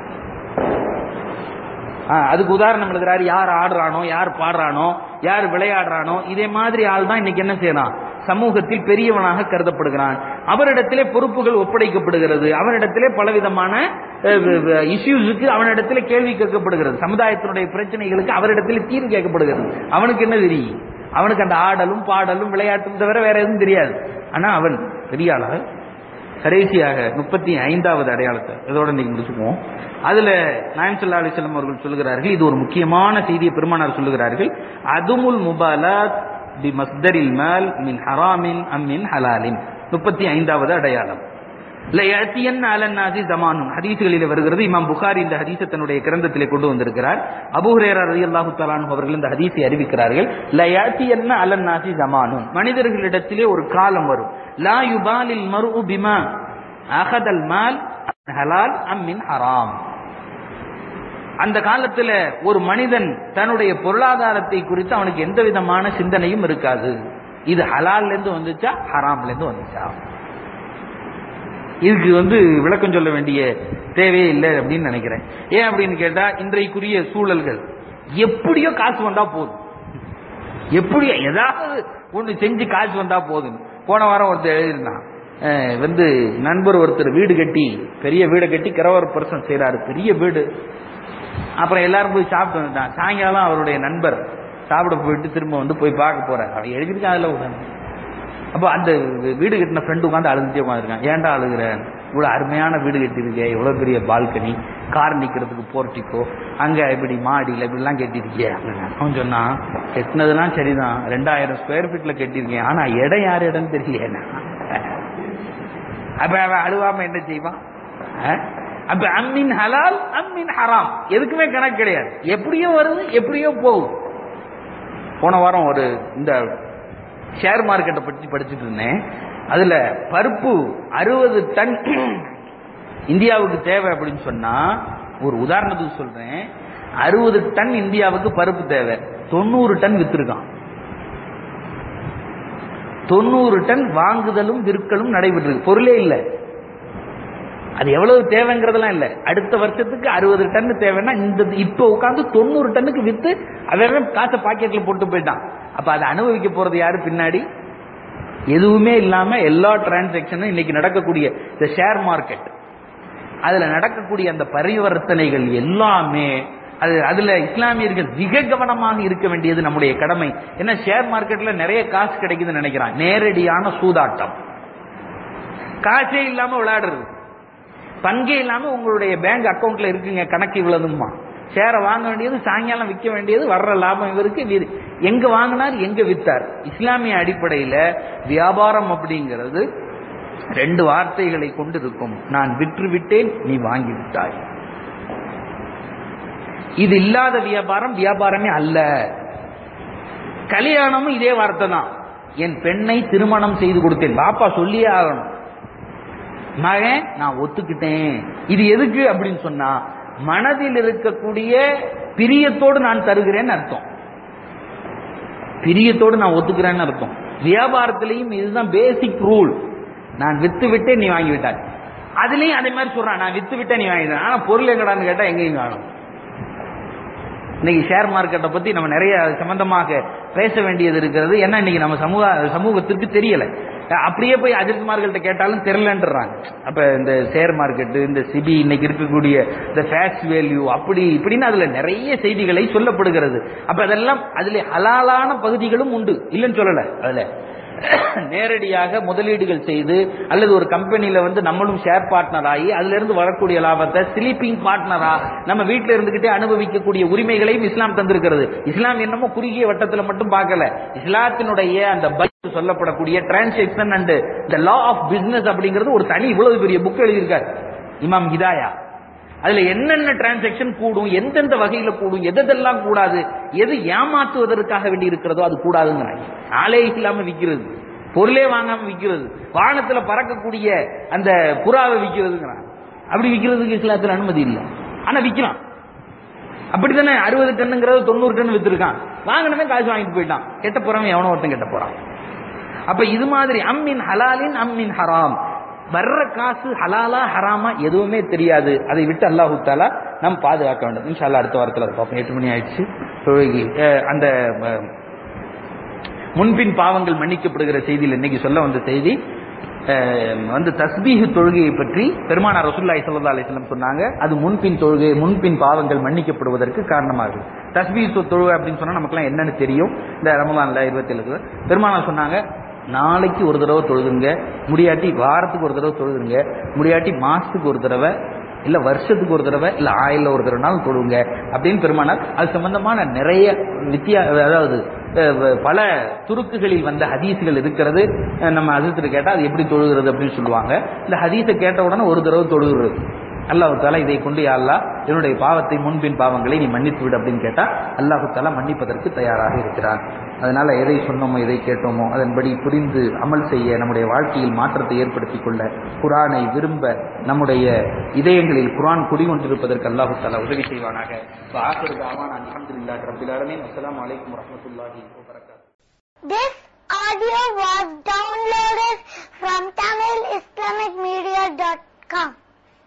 Speaker 2: ஆ, அதுக்கு உதாரணம் எழுதுறாரு யார் ஆடுறானோ யார் பாடுறானோ யார் விளையாடுறானோ இதே மாதிரி ஆள் தான் இன்னைக்கு என்ன செய்யறான் சமூகத்தில் பெரியவனாக கருதப்படுகிறான் அவரிடத்திலே பொறுப்புகள் ஒப்படைக்கப்படுகிறது அவரிடத்திலே பலவிதமான இஷ்யூஸுக்கு அவனிடத்திலே கேள்வி கேட்கப்படுகிறது சமுதாயத்தினுடைய பிரச்சனைகளுக்கு அவரிடத்திலே தீர்வு கேட்கப்படுகிறது அவனுக்கு என்ன தெரியும் அவனுக்கு அந்த ஆடலும் பாடலும் விளையாட்டும் தவிர வேற எதுவும் தெரியாது ஆனா அவன் பெரிய ஆளாக கடைசியாக முப்பத்தி ஐந்தாவது அடையாளத்தை இதோட இன்னைக்கு முடிச்சுக்குவோம் அதுல நாயம் சல்லா அலிஸ்லாம் அவர்கள் சொல்லுகிறார்கள் இது ஒரு முக்கியமான செய்தியை பெருமானார் சொல்லுகிறார்கள் அதுமுல் முபாலாத் பி மஸ்தரில் மால் மின் ஹராமின் அம் மின் ஹலாலின் முப்பத்தி ஐந்தாவது அடையாளம் லயத்தியன் அலன்னாசி ஜமானுன் ஹதீசுகளில் வருகிறது இமாம் புகாரி இந்த ஹதீஸை தன்னுடைய கிரந்தத்திலே கொண்டு வந்திருக்கிறார் அபூ ஹுரேரா ரலியல்லாஹு தஆலா அவர்கள் இந்த ஹதீஸை அறிவிக்கிறார்கள் லயத்தியன் அலன்னாசி ஜமானுன் மனிதர்களிடத்திலே ஒரு காலம் வரும் லா யுபாலில் மர்உ பிமா அகதல் மால் ஹலால் அம் மின் ஹராம் அந்த காலத்துல ஒரு மனிதன் தன்னுடைய பொருளாதாரத்தை குறித்து அவனுக்கு எந்த விதமான சிந்தனையும் இருக்காது இது ஹலால்ல இருந்து வந்துச்சா ஹராம்ல இருந்து வந்துச்சா இதுக்கு வந்து விளக்கம் சொல்ல வேண்டிய தேவையே இல்லை அப்படின்னு நினைக்கிறேன் ஏன் அப்படின்னு கேட்டா இன்றைக்குரிய சூழல்கள் எப்படியோ காசு வந்தா போதும் எப்படியோ ஏதாவது ஒண்ணு செஞ்சு காசு வந்தா போதும் போன வாரம் ஒருத்தர் எழுதியிருந்தான் அஹ் வந்து நண்பர் ஒருத்தர் வீடு கட்டி பெரிய வீடை கட்டி கிரவர் பர்சன் செய்யறாரு பெரிய வீடு அப்புறம் எல்லாரும் போய் சாப்பிட்டு வந்துட்டான் சாயங்காலம் அவருடைய நண்பர் சாப்பிட போயிட்டு திரும்ப வந்து போய் பார்க்க போறாரு அவன் எழுதிருக்கான் அதுல உட்காந்து அப்போ அந்த வீடு கட்டின ஃப்ரெண்டு உட்காந்து அழுதுட்டே உட்காந்துருக்கான் ஏன்டா அழுகுற இவ்வளவு அருமையான வீடு கட்டியிருக்கே இவ்வளவு பெரிய பால்கனி கார் நிக்கிறதுக்கு போர்ட்டிக்கோ அங்க இப்படி மாடியில் இப்படிலாம் கட்டியிருக்கியே அப்படின்னா அவன் சொன்னான் கட்டினதெல்லாம் சரிதான் ரெண்டாயிரம் ஸ்கொயர் ஃபீட்ல கட்டியிருக்கேன் ஆனா இடம் யார் இடம் தெரியல அப்ப அவன் அழுவாம என்ன செய்வான் அஹ்? அப்ப அம்மின் ஹலால் அம்மின் ஹராம் எதுக்குமே கணக்கு கிடையாது எப்படியோ வருது எப்படியோ போகுது போன வாரம் ஒரு இந்த ஷேர் மார்க்கெட்டை பற்றி படிச்சுட்டு இருந்தேன் அதுல பருப்பு அறுபது டன் இந்தியாவுக்கு தேவை அப்படின்னு சொன்னா ஒரு உதாரணத்துக்கு சொல்றேன் அறுபது டன் இந்தியாவுக்கு பருப்பு தேவை தொண்ணூறு டன் வித்திருக்கான் தொண்ணூறு டன் வாங்குதலும் விற்கலும் நடைபெற்றிருக்கு பொருளே இல்லை அது எவ்வளவு தேவைங்கிறதெல்லாம் இல்ல அடுத்த வருஷத்துக்கு அறுபது டன் தேவைன்னா இந்த இப்ப உட்கார்ந்து தொண்ணூறு டன்னுக்கு வித்து அவன் காசை பாக்கெட்ல போட்டு போயிட்டான் அப்ப அதை அனுபவிக்க போறது யாரு பின்னாடி எதுவுமே இல்லாம எல்லா டிரான்சாக்சனும் இன்னைக்கு நடக்கக்கூடிய இந்த ஷேர் மார்க்கெட் அதுல நடக்கக்கூடிய அந்த பரிவர்த்தனைகள் எல்லாமே அது அதுல இஸ்லாமியர்கள் மிக கவனமாக இருக்க வேண்டியது நம்முடைய கடமை ஏன்னா ஷேர் மார்க்கெட்ல நிறைய காசு கிடைக்குதுன்னு நினைக்கிறான் நேரடியான சூதாட்டம் காசே இல்லாம விளையாடுறது பங்கே இல்லாம உங்களுடைய பேங்க் அக்கவுண்ட்ல இருக்குங்க கணக்கு இவ்வளவுமா ஷேரை வாங்க வேண்டியது சாயங்காலம் விற்க வேண்டியது வர்ற லாபம் இவருக்கு வீ- எங்க வாங்கினார் எங்க வித்தார் இஸ்லாமிய அடிப்படையில வியாபாரம் அப்படிங்கிறது ரெண்டு வார்த்தைகளை கொண்டு இருக்கும் நான் விற்று விட்டேன் நீ வாங்கி விட்டாய் இது இல்லாத வியாபாரம் வியாபாரமே அல்ல கல்யாணமும் இதே வார்த்தை தான் என் பெண்ணை திருமணம் செய்து கொடுத்தேன் பாப்பா சொல்லியே ஆகணும் மகன் நான் ஒத்துக்கிட்டேன் இது எதுக்கு அப்படின்னு சொன்னா மனதில் இருக்கக்கூடிய பிரியத்தோடு நான் தருகிறேன்னு அர்த்தம் பிரியத்தோடு நான் ஒத்துக்கிறேன்னு அர்த்தம் வியாபாரத்திலையும் இதுதான் பேசிக் ரூல் நான் வித்து விட்டேன் நீ வாங்கி விட்டாய் அதுலயும் அதே மாதிரி சொல்றான் நான் வித்து விட்டேன் நீ வாங்கி ஆனா பொருள் எங்கடான்னு கேட்டா எங்கேயும் காணும் இன்னைக்கு ஷேர் மார்க்கெட்டை பத்தி நம்ம நிறைய அது சம்பந்தமாக பேச வேண்டியது இருக்கிறது ஏன்னா இன்னைக்கு நம்ம சமூக சமூகத்திற்கு தெரியல அப்படியே போய் அஜித்குமார்கள்ட்ட கேட்டாலும் தெரியலன்றாங்க அப்ப இந்த ஷேர் மார்க்கெட் இந்த சிபி இன்னைக்கு இருக்கக்கூடிய இந்த ஃபேக்ஸ் வேல்யூ அப்படி இப்படின்னு அதுல நிறைய செய்திகளை சொல்லப்படுகிறது அப்ப அதெல்லாம் அதுல ஹலாலான பகுதிகளும் உண்டு இல்லைன்னு சொல்லல அதுல நேரடியாக முதலீடுகள் செய்து அல்லது ஒரு கம்பெனில வந்து நம்மளும் ஷேர் பார்ட்னர் ஆகி அதுல இருந்து வரக்கூடிய லாபத்தை ஸ்லீப்பிங் பார்ட்னரா நம்ம வீட்டில் இருந்துகிட்டே அனுபவிக்கக்கூடிய உரிமைகளையும் இஸ்லாம் தந்திருக்கிறது இஸ்லாம் என்னமோ குறுகிய வட்டத்துல மட்டும் பார்க்கல இஸ்லாத்தினுடைய அந்த பைபிள் சொல்லப்படக்கூடிய transaction and the law of business அப்படிங்கிறது ஒரு தனி இவ்வளவு பெரிய புக் எழுதியிருக்கார் இமாம் ஹிதாயா அதுல என்னென்ன டிரான்சாக்சன் கூடும் எந்தெந்த வகையில கூடும் எதெல்லாம் கூடாது எது ஏமாத்துவதற்காக வேண்டி இருக்கிறதோ அது கூடாதுங்கிறாங்க ஆலே இல்லாம விற்கிறது பொருளே வாங்காம விற்கிறது வானத்துல பறக்கக்கூடிய அந்த புறாவை விற்கிறதுங்கிறான் அப்படி விற்கிறதுக்கு இஸ்லாத்துல அனுமதி இல்லை ஆனா விற்கிறான் அப்படித்தானே அறுபது டன்னுங்கிறது தொண்ணூறு டன் வித்துருக்கான் வாங்கினமே காசு வாங்கிட்டு போயிட்டான் கெட்ட போறவன் எவனோ ஒருத்தன் கெட்ட போறான் அப்ப இது மாதிரி அம்மின் ஹலாலின் அம்மின் ஹராம் வர்ற காசு ஹலாலா ஹராமா எதுவுமே தெரியாது அதை விட்டு அல்லாஹு தாலா நாம் பாதுகாக்க வேண்டும் இன்ஷா அல்லாஹ் அடுத்த வாரத்தில் அதை பார்ப்போம் எட்டு மணி ஆயிடுச்சு தொழுகை அஹ், அந்த அஹ், முன்பின் பாவங்கள் மன்னிக்கப்படுகிற செய்தியில் இன்னைக்கு சொல்ல வந்த செய்தி அஹ், வந்து தஸ்பீஹ் தொழுகையை பற்றி பெருமானார் ரசூலுல்லாஹி ஸல்லல்லாஹு அலைஹி வஸல்லம் சொன்னாங்க அது முன்பின் தொழுகை முன்பின் பாவங்கள் மன்னிக்கப்படுவதற்கு காரணமாகுது தஸ்பீஹ் தொ- தொழுகை அப்படின்னு சொன்னா நமக்குலாம் என்னன்னு தெரியும் இந்த ரமலான்ல இருபத்தி ஏழு பெருமானார் சொன்னாங்க நாளைக்கு ஒரு தடவை தொழுதுங்க முடியாட்டி வாரத்துக்கு ஒரு தடவை தொழுதுங்க முடியாட்டி மாசத்துக்கு ஒரு தடவை இல்ல வருஷத்துக்கு ஒரு தடவை இல்ல ஆயில ஒரு தடவைனாலும் தொழுவுங்க அப்படின்னு பெருமானார் அது சம்பந்தமான நிறைய வித்தியா அதாவது அஹ், பல துருக்குகளில் வந்த ஹதீஸ்கள் இருக்கிறது அஹ், நம்ம ஹதீஸ்ல கேட்டா அது எப்படி தொழுகிறது அப்படின்னு சொல்லுவாங்க இந்த ஹதீஸை கேட்ட உடனே ஒரு தடவை தொழுகிறது அல்லாஹு தாலா இதை கொண்டு யா அல்லாஹ் என்னுடைய பாவத்தை முன்பின் பாவங்களை நீ மன்னித்து விடு அப்படின்னு கேட்டா அல்லாஹு தாலா மன்னிப்பதற்கு தயாராக இருக்கிறான் அதனால எதை சொன்னோமோ எதை கேட்டோமோ அதன்படி புரிந்து அமல் செய்ய நம்முடைய வாழ்க்கையில் மாற்றத்தை ஏற்படுத்திக் கொள்ள குரானை விரும்ப நம்முடைய இதயங்களில் குரான் குடிகொண்டிருப்பதற்கு அல்லாஹு தாலா உதவி செய்வானாக அல்ஹம்துலில்லாஹி ரப்பில் ஆலமீன் அஸ்ஸலாமு அலைக்கும் வரஹ்மத்துல்லாஹி வபரகாத்துஹு
Speaker 3: This audio was downloaded from TamilIslamicMedia.com.